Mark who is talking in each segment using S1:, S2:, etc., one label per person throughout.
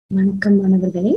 S1: வணக்கம் மாணவர்களே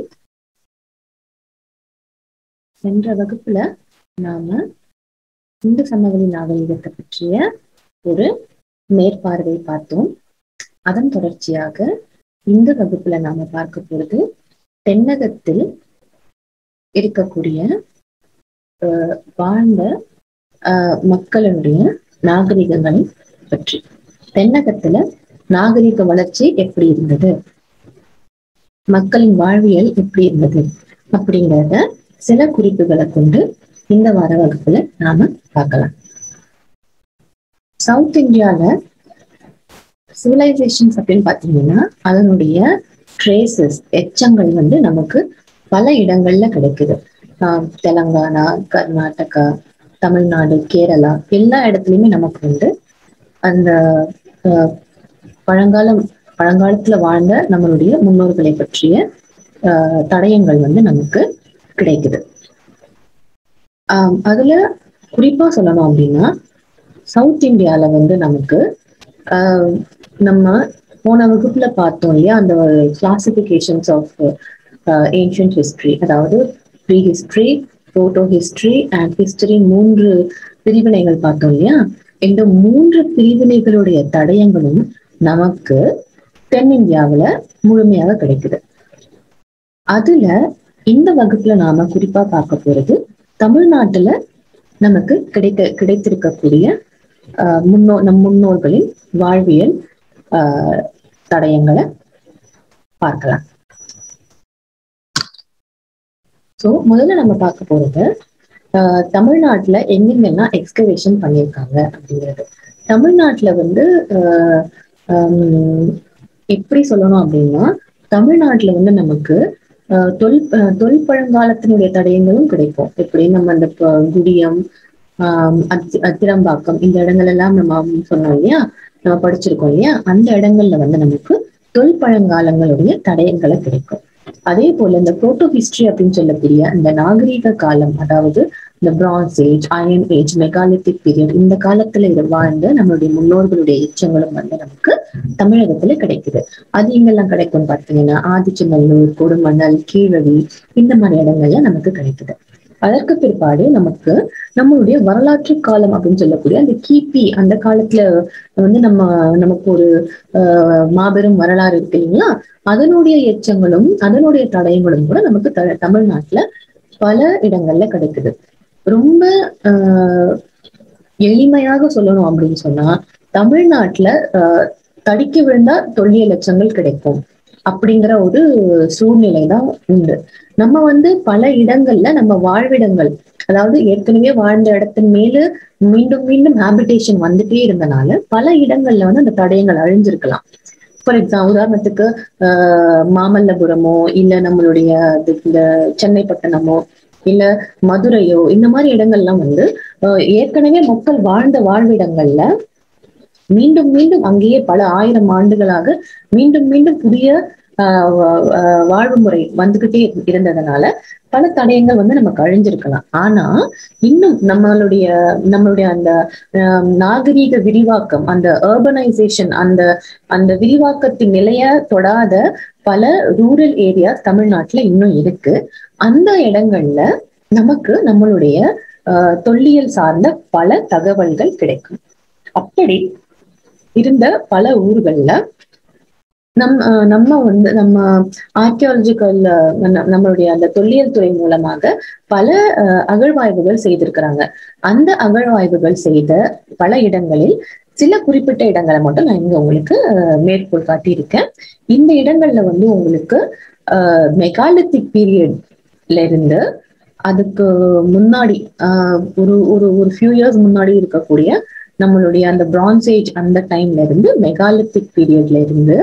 S1: சென்ற வகுப்புல நாம இந்து சமவெளி நாகரிகத்தை பற்றிய ஒரு மேற்பார்வை பார்த்தோம் அதன் தொடர்ச்சியாக இந்த வகுப்புல நாம பார்க்க போறது தென்னகத்தில் இருக்கக்கூடிய அஹ், வாழ்ந்த அஹ், மக்களுடைய நாகரிகங்களை பற்றி தென்னகத்துல நாகரிக வளர்ச்சி எப்படி இருந்தது மக்களின் வாழ்வியல் எப்படி இருந்தது அப்படிங்கிறத சில குறிப்புகளை கொண்டு இந்த வார வகுப்புல நாம பார்க்கலாம் சவுத் இந்தியால சிவிலைசேஷன்ஸ் அப்படின்னு பாத்தீங்கன்னா அதனுடைய ட்ரேசஸ் எச்சங்கள் வந்து நமக்கு பல இடங்கள்ல கிடைக்குது ஆஹ் தெலங்கானா கர்நாடகா தமிழ்நாடு கேரளா எல்லா இடத்துலயுமே நமக்கு வந்து அந்த ஆஹ், பழங்காலம் பழங்காலத்துல வாழ்ந்த நம்மளுடைய முன்னோர்களை பற்றிய ஆஹ், தடயங்கள் வந்து நமக்கு கிடைக்குது ஆஹ், அதுல குறிப்பா சொல்லணும் அப்படின்னா சவுத் இந்தியால வந்து நமக்கு ஆஹ், நம்ம போன வகுப்புல பார்த்தோம் இல்லையா அந்த கிளாசிபிகேஷன்ஸ் ஆஃப் ஏன்ஷியன்ட் ஹிஸ்டரி அதாவது pre history proto history and history மூன்று பிரிவினைகள் பார்த்தோம் இல்லையா இந்த மூன்று பிரிவினைகளுடைய தடயங்களும் நமக்கு தென்னிந்தியாவுல முழுமையாக கிடைக்குது அதுல இந்த வகுப்புல நாம குறிப்பா பார்க்க போறது தமிழ்நாட்டுல நமக்கு கிடைக்க கிடைத்திருக்கக்கூடிய ஆஹ், முன்னோ நம் முன்னோர்களின் வாழ்வியல் ஆஹ், தடயங்களை பார்க்கலாம் சோ முதல்ல நம்ம பார்க்க போறது ஆஹ், தமிழ்நாட்டுல எங்கெங்கெல்லாம் எக்ஸ்கவேஷன் பண்ணியிருக்காங்க அப்படிங்கிறது தமிழ்நாட்டுல வந்து ஆஹ், ஹம், எப்படி சொல்லணும் அப்படின்னா தமிழ்நாட்டுல வந்து நமக்கு ஆஹ், தொல் ஆஹ், தொல்பழங்காலத்தினுடைய தடயங்களும் கிடைக்கும் எப்படி நம்ம அந்த ப- குடியம் ஆஹ் அத்தி- அத்திரம்பாக்கம் இந்த இடங்கள் எல்லாம் நம்ம சொன்னோம் இல்லையா நம்ம படிச்சிருக்கோம் இல்லையா அந்த இடங்கள்ல வந்து நமக்கு தொல்பழங்காலங்களுடைய தடயங்களை கிடைக்கும் அதே போல இந்த புரோட்டோ ஹிஸ்டரி அப்படின்னு சொல்லக்கூடிய இந்த நாகரீக காலம் அதாவது இந்த bronze age iron age megalithic period இந்த காலத்துல இது வாழ்ந்த நம்மளுடைய முன்னோர்களுடைய எச்சங்களும் வந்து நமக்கு தமிழகத்துல கிடைக்குது அது எங்கெல்லாம் கிடைக்கும் பார்த்தீங்கன்னா ஆதிச்சநல்லூர் கொடுமணல் கீழடி இந்த மாதிரி இடங்கள்ல நமக்கு கிடைக்குது அதற்கு பிற்பாடு நமக்கு நம்மளுடைய வரலாற்று காலம் அப்படின்னு சொல்லக்கூடிய அந்த கிபி அந்த காலத்துல வந்து நம்ம நமக்கு ஒரு ஆஹ், மாபெரும் வரலாறு இருக்கு இல்லைங்களா அதனுடைய எச்சங்களும் அதனுடைய தடயங்களும் கூட நமக்கு த- தமிழ்நாட்டுல பல இடங்கள்ல கிடைக்குது ரொம்ப ஆஹ், எளிமையாக சொல்லணும் அப்படின்னு சொன்னா தமிழ்நாட்டுல ஆஹ், தடிக்க விழுந்தா தொல்லியல் எச்சங்கள் கிடைக்கும் அப்படிங்கிற ஒரு சூழ்நிலை தான் உண்டு நம்ம வந்து பல இடங்கள்ல நம்ம வாழ்விடங்கள் அதாவது ஏற்கனவே வாழ்ந்த இடத்தின் மேல மீண்டும் மீண்டும் ஹாபிடேஷன் வந்துட்டே இருந்தனால பல இடங்கள்ல வந்து அந்த தடயங்கள் அழிஞ்சிருக்கலாம் ஃபார் எக்ஸாம்பிள் உதாரணத்துக்கு ஆஹ் மாமல்லபுரமோ இல்ல நம்மளுடைய இது- இந்த சென்னை பட்டணமோ இல்ல மதுரையோ இந்த மாதிரி இடங்கள்லாம் வந்து ஆஹ் ஏற்கனவே மக்கள் வாழ்ந்த வாழ்விடங்கள்ல மீண்டும் மீண்டும் அங்கேயே பல ஆயிரம் ஆண்டுகளாக மீண்டும் மீண்டும் புதிய ஆஹ் வா- ஆஹ் வாழ்வு முறை வந்துகிட்டே இருந்ததுனால பல தடயங்கள் வந்து நமக்கு அழிஞ்சிருக்கலாம் ஆனா இன்னும் நம்மளுடைய நம்மளுடைய அந்த ஆஹ் நாகரீக விரிவாக்கம் அந்த அர்பனைசேஷன் அந்த அந்த விரிவாக்கத்தின் நிலைய தொடாத பல ரூரல் ஏரியாஸ் தமிழ்நாட்டுல இன்னும் இருக்கு அந்த இடங்கள்ல நமக்கு நம்மளுடைய ஆஹ் தொல்லியல் சார்ந்த பல தகவல்கள் கிடைக்கும் அப்படி இருந்த பல ஊர்கள்ல நம் அஹ் நம்ம வந்து நம்ம ஆர்கியாலஜிக்கல் நம்மளுடைய அந்த தொல்லியல் துறை மூலமாக பல அஹ், அகழ்வாய்வுகள் செய்திருக்கிறாங்க அந்த அகழ்வாய்வுகள் செய்த பல இடங்களில் சில குறிப்பிட்ட இடங்களை மட்டும் நான் இங்க உங்களுக்கு அஹ், மேற்கோள் காட்டியிருக்கேன் இந்த இடங்கள்ல வந்து உங்களுக்கு மெகாலித்திக் பீரியட்ல இருந்து அதுக்கு முன்னாடி ஆஹ், ஒரு ஒரு ஒரு ஃபியூ இயர்ஸ் முன்னாடி இருக்கக்கூடிய நம்மளுடைய அந்த பிரான்ஸ் ஏஜ் அந்த டைம்ல இருந்து மெகாலித்திக் பீரியட்ல இருந்து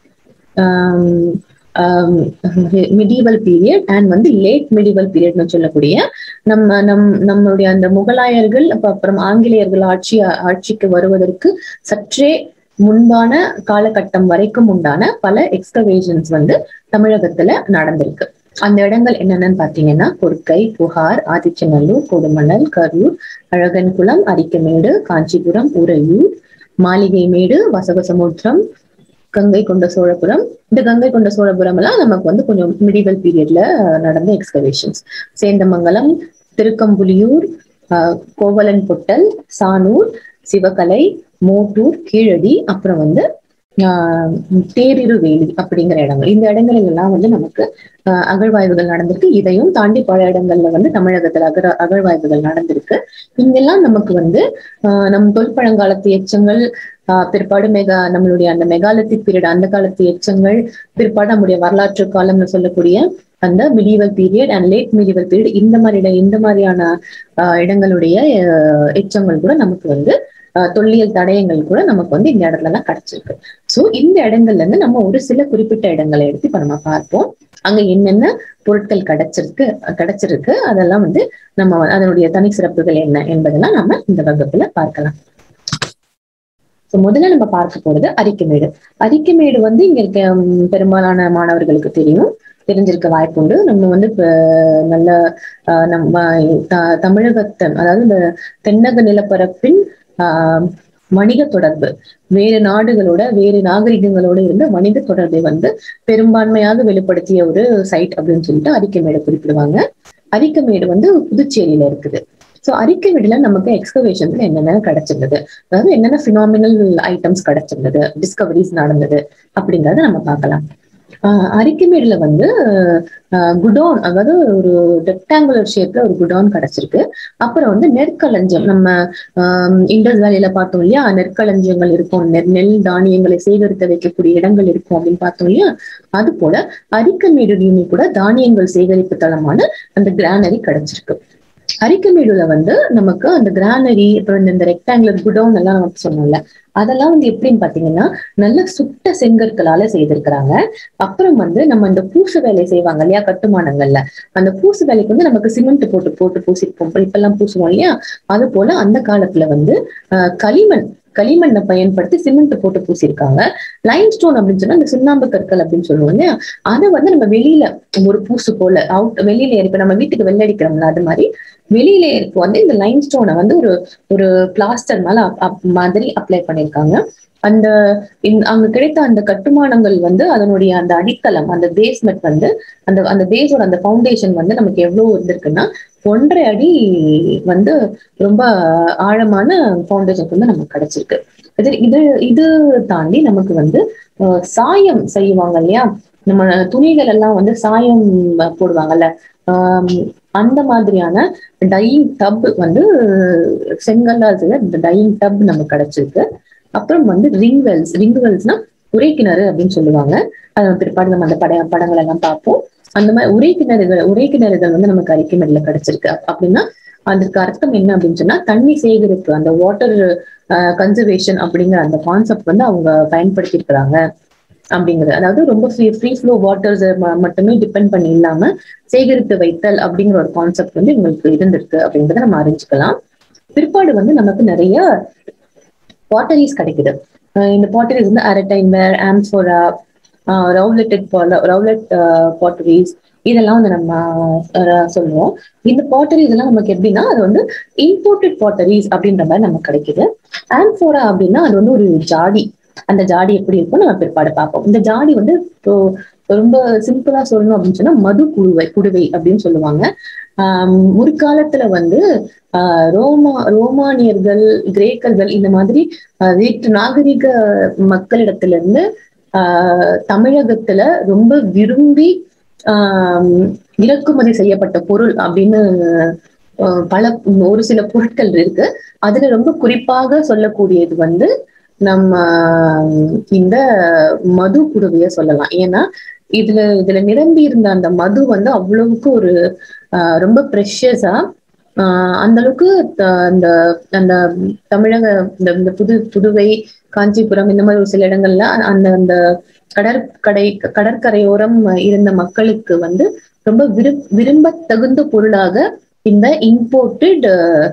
S1: மிடிவல் பீரியட் அண்ட் வந்து லேட் மிடிவல் பீரியட்னு சொல்லக்கூடிய நம்ம நம் நம்மளுடைய அந்த முகலாயர்கள் அப்ப அப்புறம் ஆங்கிலேயர்கள் ஆட்சி ஆட்சிக்கு வருவதற்கு சற்றே முன்பான காலகட்டம் வரைக்கும் உண்டான பல எக்ஸ்கவேஷன்ஸ் வந்து தமிழகத்துல நடந்திருக்கு அந்த இடங்கள் என்னென்னு பாத்தீங்கன்னா கொற்கை புகார் ஆதிச்சநல்லூர் கொடுமணல் கரூர் அழகன்குளம் அரிக்கமேடு காஞ்சிபுரம் உறையூர் மாளிகைமேடு வசவசமுத்திரம் கங்கை கொண்ட சோழபுரம் இந்த கங்கை கொண்ட சோழபுரம் எல்லாம் நமக்கு வந்து கொஞ்சம் மிடிவல் பீரியட்ல நடந்த எக்ஸ்கவேஷன்ஸ் சேந்தமங்கலம் திருக்கம்புலியூர் ஆஹ் கோவலன் பொட்டல் சானூர் சிவகலை மோட்டூர் கீழடி அப்புறம் வந்து ஆஹ் தேரிருவேலி அப்படிங்கிற இடங்கள் இந்த இடங்கள் எல்லாம் வந்து நமக்கு ஆஹ் அகழ்வாய்வுகள் நடந்திருக்கு இதையும் தாண்டி பல இடங்கள்ல வந்து தமிழகத்துல அகர அகழ்வாய்வுகள் நடந்திருக்கு இங்கெல்லாம் நமக்கு வந்து ஆஹ் நம் தொல்பழங்காலத்து எச்சங்கள் ஆஹ் பிற்பாடு மெகா நம்மளுடைய அந்த மெகாலித்திக் பீரியட் அந்த காலத்து எச்சங்கள் பிற்பாடு நம்முடைய வரலாற்று காலம்னு சொல்லக்கூடிய அந்த medieval period and late medieval period இந்த மாதிரி இட இந்த மாதிரியான ஆஹ் இடங்களுடைய ஆஹ் எச்சங்கள் கூட நமக்கு வந்து ஆஹ் தொல்லியல் தடயங்கள் கூட நமக்கு வந்து இந்த இடத்துல எல்லாம் கிடைச்சிருக்கு சோ இந்த இடங்கள்ல இருந்து நம்ம ஒரு சில குறிப்பிட்ட இடங்களை எடுத்து இப்ப நம்ம பார்ப்போம் அங்க என்னென்ன பொருட்கள் கிடைச்சிருக்கு கிடைச்சிருக்கு அதெல்லாம் வந்து நம்ம அதனுடைய தனி சிறப்புகள் என்ன என்பதெல்லாம் நம்ம இந்த வகுப்புல பார்க்கலாம் ஸோ முதல்ல நம்ம பார்க்க போறது அரிக்கமேடு அரிக்கமேடு வந்து இங்க இருக்க ம், பெரும்பாலான மாணவர்களுக்கு தெரியும் தெரிஞ்சிருக்க வாய்ப்புண்டு நம்ம வந்து இப்ப நல்ல ஆஹ் நம்ம த- தமிழகத்தன் அதாவது இந்த தென்னக நிலப்பரப்பின் ஆஹ் வணிக தொடர்பு வேறு நாடுகளோட வேறு நாகரிகங்களோட இருந்த வணிக தொடர்பை வந்து பெரும்பான்மையாக வெளிப்படுத்திய ஒரு சைட் அப்படின்னு சொல்லிட்டு அரிக்கமேடு குறிப்பிடுவாங்க அரிக்கமேடு வந்து புதுச்சேரியில இருக்குது ஸோ அரிக்கமேடுல நமக்கு எக்ஸ்கவேஷன்ஸ்ல என்னென்ன கிடைச்சிருந்தது அதாவது என்னென்ன பினாமினல் ஐட்டம்ஸ் கிடைச்சிருந்தது டிஸ்கவரிஸ் நடந்தது அப்படிங்கறத நம்ம பார்க்கலாம் ஆஹ் அரிக்கமேடுல வந்து குடோன் அதாவது ஒரு ரெக்டாங்குலர் ஷேப்ல ஒரு குடோன் கிடைச்சிருக்கு அப்புறம் வந்து நெற்களஞ்சியம் நம்ம ஆஹ் இண்டஸ் வேலையில பார்த்தோம் இல்லையா நெற்களஞ்சியங்கள் இருக்கும் நெல் நெல் தானியங்களை சேகரித்து வைக்கக்கூடிய இடங்கள் இருக்கும் அப்படின்னு பார்த்தோம் இல்லையா அது போல அரிக்கமேடுலையுமே கூட தானியங்கள் சேகரிப்பு தளமான அந்த கிரானரி கிடைச்சிருக்கு அரிக்கமேடுல வந்து நமக்கு அந்த கிரானரி அப்புறம் இந்த- இந்த ரெக்டாங்குலர் குடோன் எல்லாம் நமக்கு சொன்னோம்ல அதெல்லாம் வந்து எப்படின்னு பாத்தீங்கன்னா நல்ல சுட்ட செங்கற்களால செய்திருக்கிறாங்க அப்புறம் வந்து நம்ம இந்த பூசு வேலை செய்வாங்க இல்லையா கட்டுமானங்கள்ல அந்த பூசு வேலைக்கு வந்து நமக்கு சிமெண்ட் போட்டு போட்டு பூசிருப்போம் இப்ப எல்லாம் பூசுவோம் இல்லையா அது போல அந்த காலத்துல வந்து ஆஹ் களிமண் களிமண்ணை பயன்படுத்தி சிமெண்ட் போட்டு பூசியிருக்காங்க லைம் ஸ்டோன் அப்படின்னு சொன்னா இந்த சுண்ணாம்பு கற்கள் அப்படின்னு சொல்லுவோம் இல்லையா அதை வந்து நம்ம வெளியில ஒரு பூசு போல அவுட் வெளியில இருக்க நம்ம வீட்டுக்கு வெள்ளடிக்கிறோம்ல அது மாதிரி வெளியில இருக்க வந்து இந்த லைம் ஸ்டோனை வந்து ஒரு ஒரு பிளாஸ்டர் மேல அப்- அப் மாதிரி அப்ளை பண்ணியிருக்காங்க அந்த இந்த- அங்க கிடைத்த அந்த கட்டுமானங்கள் வந்து அதனுடைய அந்த அடித்தளம் அந்த பேஸ்மெண்ட் வந்து அந்த அந்த பேஸோட அந்த ஃபவுண்டேஷன் வந்து நமக்கு எவ்வளவு இருந்திருக்குன்னா ஒன்றரை அடி வந்து ரொம்ப ஆழமான ஃபவுண்டேஷன் வந்து நமக்கு கிடைச்சிருக்கு இது இது இது தாண்டி நமக்கு வந்து அஹ், சாயம் செய்வாங்க இல்லையா நம்ம துணிகள் எல்லாம் வந்து சாயம் போடுவாங்கல்ல ஆம், அந்த மாதிரியான டையிங் டப் வந்து செங்கல்லா இருக்கிற இந்த டையிங் டப் நமக்கு கிடைச்சிருக்கு அப்புறம் வந்து ரிங் வெல்ஸ் ரிங் வெல்ஸ்னா உரைக்கிணறு அப்படின்னு சொல்லுவாங்க அது பிற்பாடு நம்ம அந்த பட படங்கள் எல்லாம் பார்ப்போம் அந்த மாதிரி உரை கிணறுகள் உரை கிணறுகள் வந்து நமக்கு அரிக்கமெட்ல கிடைச்சிருக்கு அப்~ அப்படின்னா அதுக்கு அர்த்தம் என்ன அப்படின்னு சொன்னா தண்ணி சேகரிப்பு அந்த வாட்டர் கன்சர்வேஷன் அப்படிங்கிற அந்த கான்செப்ட் வந்து அவங்க பயன்படுத்தி இருக்கிறாங்க அப்படிங்கிறது அதாவது ரொம்ப ஃப்ரீ ஃப்ரீ ஃப்ளோ வாட்டர்ஸ் மட்டுமே டிபெண்ட் பண்ணி இல்லாம சேகரித்து வைத்தல் அப்படிங்கிற ஒரு கான்செப்ட் வந்து இவங்களுக்கு இருந்திருக்கு அப்படின்றத நம்ம அறிஞ்சுக்கலாம் பிற்பாடு வந்து நமக்கு நிறைய பாட்டரிஸ் கிடைக்குது அஹ் இந்த பாட்டரிஸ் வந்து அரட்டைன் வேர் ஆம்ஃபோரா ரவுலெட்டட் ரவுலெட் பாட்டரிஸ் இதெல்லாம் வந்து நம்ம அஹ், சொல்லுவோம் இந்த பாட்டரி இதெல்லாம் நமக்கு எப்படின்னா அது வந்து இம்போர்ட்டட் பாட்டரிஸ் அப்படின்ற மாதிரி நமக்கு கிடைக்குது ஆம்ஃபோரா அப்படின்னா அது வந்து ஒரு ஜாடி அந்த ஜாடி எப்படி இருக்கும் நம்ம பிற்பாடு பார்ப்போம் இந்த ஜாடி வந்து இப்போ ரொம்ப சிம்பிளா சொல்லணும் அப்படின்னு சொன்னா மது குடுவை குடுவை அப்படின்னு சொல்லுவாங்க ஆஹ் முற்காலத்துல வந்து ஆஹ் ரோமா ரோமானியர்கள் கிரேக்கர்கள் இந்த மாதிரி ஆஹ் வேற்று நாகரிக மக்களிடத்துல இருந்து ஆஹ் தமிழகத்துல ரொம்ப விரும்பி ஆஹ் இறக்குமதி செய்யப்பட்ட பொருள் அப்படின்னு ஆஹ் பல ஒரு சில பொருட்கள் இருக்கு அதுல ரொம்ப குறிப்பாக சொல்லக்கூடியது வந்து நம்ம இந்த மது குடுவைய சொல்லலாம் ஏன்னா இதுல இதுல நிரம்பி இருந்த அந்த மது வந்து அவ்வளவுக்கு ஒரு ஆஹ் ரொம்ப ப்ரெஷஸா ஆஹ் அந்த அளவுக்கு த- அந்த அந்த தமிழக இந்த இந்த புது புதுவை காஞ்சிபுரம் இந்த மாதிரி ஒரு சில இடங்கள்ல அந்த அந்த கடற்கடை கடற்கரையோரம் இருந்த மக்களுக்கு வந்து ரொம்ப விரு விரும்ப தகுந்த பொருளாக இந்த இம்போர்ட்டட்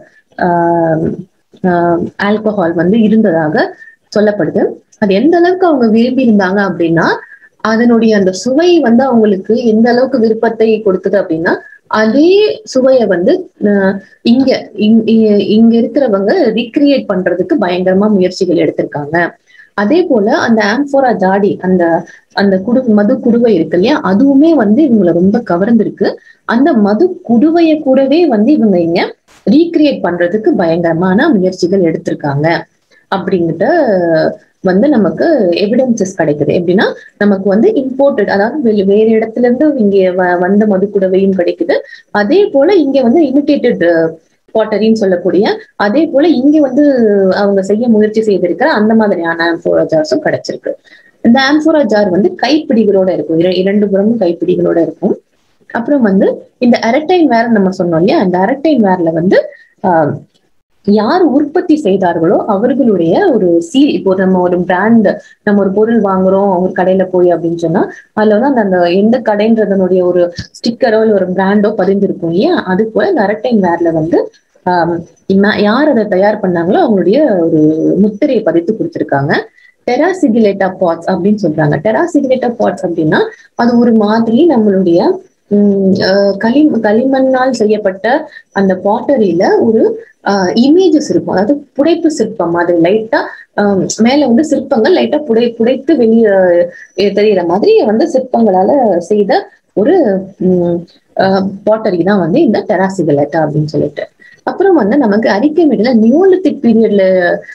S1: ஆல்கஹால் வந்து இருந்ததாக சொல்லப்படுது அது எந்த அளவுக்கு அவங்க விரும்பி இருந்தாங்க அப்படின்னா அதனுடைய அந்த சுவை வந்து அவங்களுக்கு எந்த அளவுக்கு விருப்பத்தை கொடுத்தது அப்படின்னா அதே சுவையை வந்து அஹ், இங்க இங்- இ- இங்க இருக்கிறவங்க ரீக்ரியேட் பண்றதுக்கு பயங்கரமா முயற்சிகள் எடுத்திருக்காங்க அதே போல அந்த ஆம்போரா ஜாடி அந்த அந்த குடு மது குடுவை இருக்கு இல்லையா அதுவுமே வந்து இவங்களை ரொம்ப கவர்ந்திருக்கு அந்த மது குடுவைய கூடவே வந்து இவங்க இங்க ரீக்ரியேட் பண்றதுக்கு பயங்கரமான முயற்சிகள் எடுத்திருக்காங்க அப்படிங்கிட்ட வந்து நமக்கு எவிடன்சஸ் கிடைக்குது எப்படின்னா நமக்கு வந்து இம்போர்ட்டட் அதாவது வெளி- வேற இடத்துல இருந்து இங்க வ- வந்த மதுக்குடவையும் கிடைக்குது அதே போல இங்க வந்து இமிட்டேட்டட் பாட்டரின்னு சொல்லக்கூடிய அதே போல இங்க வந்து அவங்க செய்ய முயற்சி செய்திருக்கிற அந்த மாதிரியான ஆம்போரா ஜார்ஸும் கிடைச்சிருக்கு இந்த ஆம்போரா ஜார் வந்து கைப்பிடிகளோட இருக்கும் இர- இரண்டு புறமும் கைப்பிடிகளோட இருக்கும் அப்புறம் வந்து இந்த அரட்டைன் வேர் நம்ம சொன்னோம் இல்லையா அந்த அரட்டைன் வேர்ல வந்து ஆஹ், யார் உற்பத்தி செய்தார்களோ அவர்களுடைய ஒரு சீல் இப்போ நம்ம ஒரு பிராண்ட் நம்ம ஒரு பொருள் வாங்குறோம் ஒரு கடையில போய் அப்படின்னு சொன்னா அதுல வந்து அந்த அந்த எந்த கடைன்றதனுடைய ஒரு ஸ்டிக்கரோ இல்ல ஒரு பிராண்டோ பதிந்திருக்கும் இல்லையா அது போல இந்த அரட்டைன் வேர்ல வந்து ஆஹ், இம்ம- யார் அதை தயார் பண்ணாங்களோ அவங்களுடைய ஒரு முத்திரையை பதித்து கொடுத்திருக்காங்க டெராசிகிலேட்டா பாட்ஸ் அப்படின்னு சொல்றாங்க டெராசிகிலேட்டா பாட்ஸ் அப்படின்னா அது ஒரு மாதிரி நம்மளுடைய உம் அஹ் களி களிமண்ணால் செய்யப்பட்ட அந்த பாட்டரியில ஒரு இமேஜஸ் இருக்கும் அதாவது புடைப்பு சிற்பம் மாதிரி லைட்டா மேல வந்து சிற்பங்கள் லைட்டா புடை புடைத்து வெளியே தெரியிற மாதிரி வந்து சிற்பங்களால செய்த ஒரு பாட்டரி தான் வந்து இந்த டெராசிகலட்டா அப்படின்னு சொல்லிட்டு அப்புறம் வந்து நமக்கு அரிக்கமேடுல நியோலித்திக் பீரியட்ல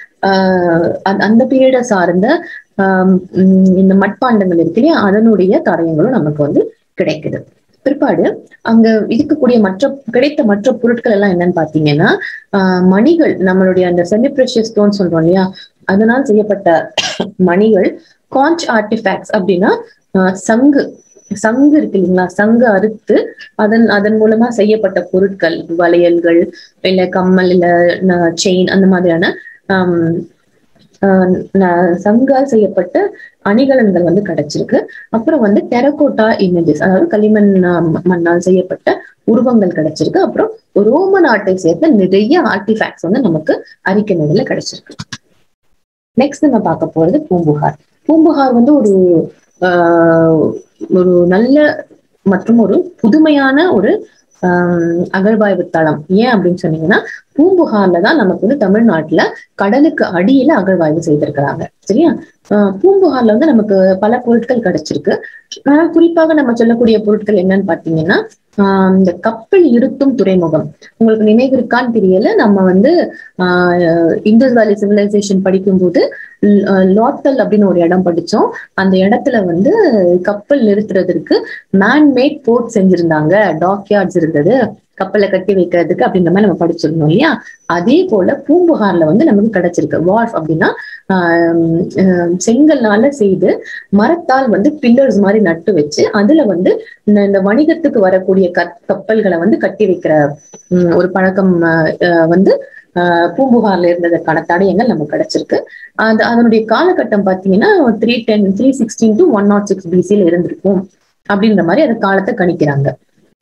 S1: அந்த பீரியடை சார்ந்த ஆஹ் உம் இந்த மட்பாண்டங்கள் இருக்கு இல்லையா அதனுடைய தடயங்களும் நமக்கு வந்து கிடைக்குது பிற்பாடு அங்க இருக்கக்கூடிய மற்ற கிடைத்த மற்ற பொருட்கள் எல்லாம் என்னன்னு பாத்தீங்கன்னா ஆஹ் மணிகள் நம்மளுடைய அந்த செமி ப்ரெஷியஸ் ஸ்டோன் சொல்றோம் இல்லையா அதனால் செய்யப்பட்ட மணிகள் காஞ்ச் ஆர்டிஃபேக்ட்ஸ் அப்படின்னா ஆஹ் சங்கு சங்கு இருக்கு இல்லைங்களா சங்கு அறுத்து அதன் அதன் மூலமா செய்யப்பட்ட பொருட்கள் வளையல்கள் இல்ல கம்மல் இல்ல செயின் அந்த மாதிரியான ஆஹ் ஆஹ் ந- சங்கால் செய்யப்பட்ட அணிகலன்கள் வந்து கிடைச்சிருக்கு அப்புறம் வந்து டெரகோட்டா இமேஜஸ் அதாவது களிமண் ஆஹ் ம- மண்ணால் செய்யப்பட்ட உருவங்கள் கிடைச்சிருக்கு அப்புறம் ரோம நாட்டை சேர்ந்த நிறைய ஆர்டிஃபேக்ட்ஸ் வந்து நமக்கு அறிக்கை நடுல கிடைச்சிருக்கு நெக்ஸ்ட் நம்ம பார்க்க போறது பூம்புகார் பூம்புகார் வந்து ஒரு ஆஹ் ஒரு நல்ல மற்றும் ஒரு புதுமையான ஒரு ஆஹ் அகழ்வாய்வு தளம் ஏன் அப்படின்னு சொன்னீங்கன்னா பூம்புகார்ல தான் நமக்கு வந்து தமிழ்நாட்டுல கடலுக்கு அடியில அகழ்வாய்வு செய்திருக்கிறாங்க சரியா ஆஹ் பூம்புகார்ல வந்து நமக்கு பல பொருட்கள் கிடைச்சிருக்கு ஆனா குறிப்பாக நம்ம சொல்லக்கூடிய பொருட்கள் என்னன்னு பாத்தீங்கன்னா ஆஹ் இந்த கப்பல் இருத்தும் துறைமுகம் உங்களுக்கு நினைவு இருக்கான்னு தெரியல நம்ம வந்து ஆஹ் இண்டஸ் வேலி சிவிலைசேஷன் படிக்கும்போது லாத்தல் அப்படின்னு ஒரு இடம் படிச்சோம் அந்த இடத்துல வந்து கப்பல் நிறுத்துறதற்கு மேன்மேட் போர்ட் செஞ்சிருந்தாங்க டாக்யார்ட்ஸ் இருந்தது கப்பலை கட்டி வைக்கிறதுக்கு அப்படின்ற மாதிரி நம்ம படிச்சிருந்தோம் இல்லையா அதே போல பூம்புகார்ல வந்து நமக்கு கிடைச்சிருக்கு வார்ஃப் அப்படின்னா ஆஹ் ஆஹ் செங்கல்னால செய்து மரத்தால் வந்து பில்லர்ஸ் மாதிரி நட்டு வச்சு அதுல வந்து இந்த இந்த வணிகத்துக்கு வரக்கூடிய கப் கப்பல்களை வந்து கட்டி வைக்கிற உம், ஒரு பழக்கம் ஆஹ் ஆஹ் வந்து ஆஹ் பூம்புகார்ல இருந்ததற்கான தடயங்கள் நமக்கு கிடைச்சிருக்கு அது அதனுடைய காலகட்டம் பாத்தீங்கன்னா three ten three sixteen to one nought six பிசில இருந்திருக்கும் அப்படின்ற மாதிரி அந்த காலத்தை கணிக்கிறாங்க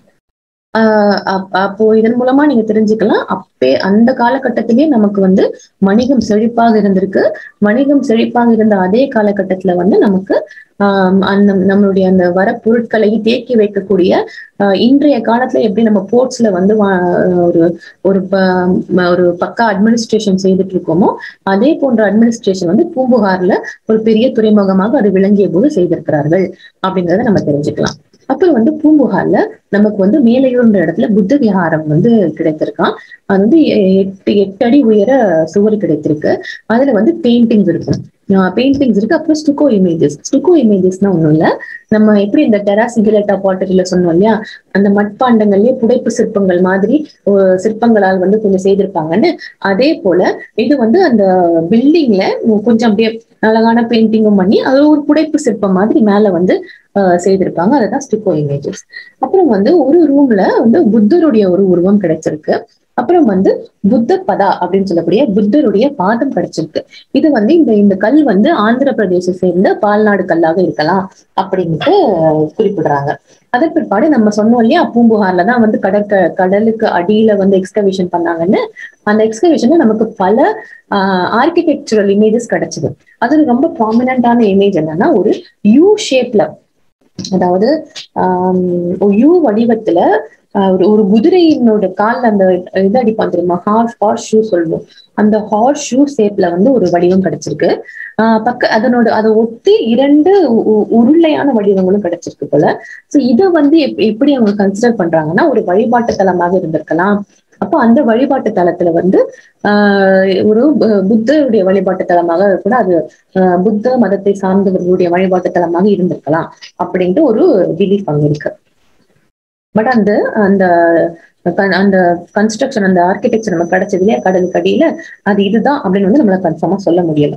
S1: ஆஹ் அப்- அப்போ இதன் மூலமா நீங்க தெரிஞ்சுக்கலாம் அப்பே அந்த காலகட்டத்திலேயே நமக்கு வந்து வணிகம் செழிப்பாக இருந்திருக்கு வணிகம் செழிப்பாக இருந்த அதே காலகட்டத்துல வந்து நமக்கு ஆஹ் அந்த நம்மளுடைய அந்த வர பொருட்களை தேக்கி வைக்கக்கூடிய ஆஹ் இன்றைய காலத்துல எப்படி நம்ம போர்ட்ஸ்ல வந்து வா- ஒரு ஒரு ப- ம- ஒரு பக்கா அட்மினிஸ்ட்ரேஷன் செய்துட்டு இருக்கோமோ அதே போன்ற அட்மினிஸ்ட்ரேஷன் வந்து பூம்புகார்ல ஒரு பெரிய துறைமுகமாக அது விளங்கிய போது செய்திருக்கிறார்கள் அப்படிங்கறத நம்ம தெரிஞ்சுக்கலாம் அப்புறம் வந்து பூம்புகார்ல நமக்கு வந்து மேலையூர்ன்ற இடத்துல புத்த விஹாரம் வந்து கிடைத்திருக்கான் அது வந்து எ- எட்டு எட்டு அடி உயர சுவர் கிடைத்திருக்கு அதுல வந்து பெயிண்டிங்ஸ் இருக்கும் பெயிண்டிங்ஸ் இருக்கு அப்புறம் ஸ்டுக்கோ இமேஜஸ் ஸ்டுக்கோ இமேஜஸ்னா ஒண்ணும் இல்ல நம்ம எப்படி இந்த டெராசிகுலேட்டா பாட்டரியில சொன்னோம் இல்லையா அந்த மட்பாண்டங்கள்லயே புடைப்பு சிற்பங்கள் மாதிரி ஒரு சிற்பங்களால் வந்து கொஞ்சம் செய்திருப்பாங்கன்னு அதே போல இது வந்து அந்த பில்டிங்ல கொஞ்சம் அப்படியே அழகான பெயிண்டிங்கும் பண்ணி அது ஒரு புடைப்பு சிற்பம் மாதிரி மேல வந்து ஆஹ் செய்திருப்பாங்க அதுதான் ஸ்டிக்கோ இமேஜஸ் அப்புறம் வந்து ஒரு ரூம்ல வந்து புத்தருடைய ஒரு உருவம் கிடைச்சிருக்கு அப்புறம் வந்து புத்த பதா அப்படின்னு சொல்லக்கூடிய புத்தருடைய பாதம் கிடைச்சிருக்கு இது வந்து இந்த இந்த கல் வந்து ஆந்திர பிரதேச சேர்ந்த பால்நாடு கல்லாக இருக்கலாம் அப்படின்ட்டு குறிப்பிடுறாங்க அதன் பிற்பாடு நம்ம சொன்னோம் இல்லையா பூம்புகார்ல தான் வந்து கடற்க கடலுக்கு அடியில வந்து எக்ஸ்கவேஷன் பண்ணாங்கன்னு அந்த எக்ஸ்கவேஷன்ல நமக்கு பல ஆர்கிடெக்சரல் இமேஜஸ் கிடைச்சது அது ரொம்ப ப்ராமினண்டான இமேஜ் என்னன்னா ஒரு யூ ஷேப்ல அதாவது யூ வடிவத்துல ஆஹ் ஒரு ஒரு குதிரையினோட கால்ல அந்த இது அடிப்பான் தெரியுமா ஹார்ஸ் ஹார்ஸ் ஷூ சொல்லுவோம் அந்த ஹார்ஸ் ஷூ ஷேப்ல வந்து ஒரு வடிவம் கிடைச்சிருக்கு ஆஹ் பக்க அதனோட அதை ஒட்டி இரண்டு உ- உ- உருளையான வடிவங்களும் கிடைச்சிருக்கு போல சோ இதை வந்து எப்- எப்படி அவங்க கன்சிடர் பண்றாங்கன்னா ஒரு வழிபாட்டு தலமாக இருந்திருக்கலாம் அப்போ அந்த வழிபாட்டு தலத்துல வந்து ஆஹ் ஒரு பு- புத்தருடைய வழிபாட்டு தலமாக கூட அது ஆஹ் புத்த மதத்தை சார்ந்தவர்களுடைய வழிபாட்டு தலமாக இருந்திருக்கலாம் அப்படின்ட்டு ஒரு பிலீஃப் அங்க இருக்கு பட் அந்த அந்த கன்- அந்த கன்ஸ்ட்ரக்ஷன் அந்த ஆர்கிடெக்சர் நமக்கு கிடைச்சது இல்லையா கடலுக்கு அடியில அது இதுதான் அப்படின்னு வந்து நம்மளால கன்ஃபார்மா சொல்ல முடியல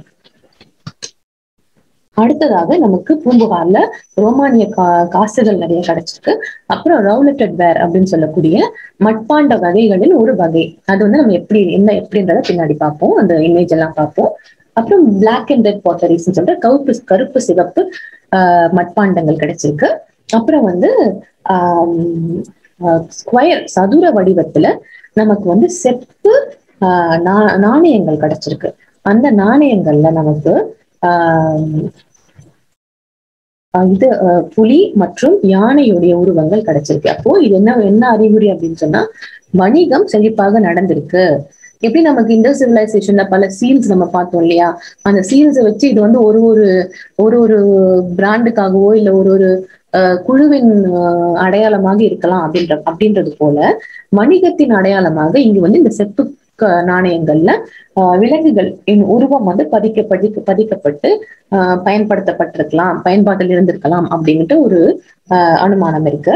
S1: அடுத்ததாக நமக்கு பூம்புகார்ல ரோமானிய கா காசுகள் நிறைய கிடைச்சிருக்கு அப்புறம் ரவுலட்டட் வேர் அப்படின்னு சொல்லக்கூடிய மட்பாண்ட வகைகளில் ஒரு வகை அது வந்து நம்ம எப்படி என்ன எப்படின்றத பின்னாடி பார்ப்போம் அந்த இமேஜ் எல்லாம் பார்ப்போம் அப்புறம் பிளாக் அண்ட் ரெட் பாட்டரிஸ் சொல்ற கருப்பு கருப்பு சிவப்பு ஆஹ் மட்பாண்டங்கள் கிடைச்சிருக்கு அப்புறம் வந்து ஸ்கொயர் சதுர வடிவத்துல நமக்கு வந்து செப்பு ஆஹ் நா- நாணயங்கள் கிடைச்சிருக்கு அந்த நாணயங்கள்ல நமக்கு ஆஹ் ஆஹ் இது ஆஹ் புலி மற்றும் யானையுடைய உருவங்கள் கிடைச்சிருக்கு அப்போ இது என்ன என்ன அறிகுறி அப்படின்னு சொன்னா வணிகம் செழிப்பாக நடந்திருக்கு எப்படி நமக்கு இந்த சிவிலைசேஷன்ல பல சீல்ஸ் நம்ம பார்த்தோம் இல்லையா அந்த சீல்ஸை வச்சு இது வந்து ஒரு ஒரு ஒரு ஒரு பிராண்டுக்காகவோ இல்ல ஒரு ஒரு ஆஹ் குழுவின் ஆஹ் அடையாளமாக இருக்கலாம் அப்படின்ற அப்படின்றது போல வணிகத்தின் அடையாளமாக இங்கு வந்து இந்த செப்பு க- நாணயங்கள்ல ஆஹ் விலங்குகள் இன் உருவம் வந்து பதிக்க பதிக்க பதிக்கப்பட்டு ஆஹ் பயன்படுத்தப்பட்டிருக்கலாம் பயன்பாட்டில் இருந்திருக்கலாம் அப்படின்ட்டு ஒரு ஆஹ் அனுமானம் இருக்கு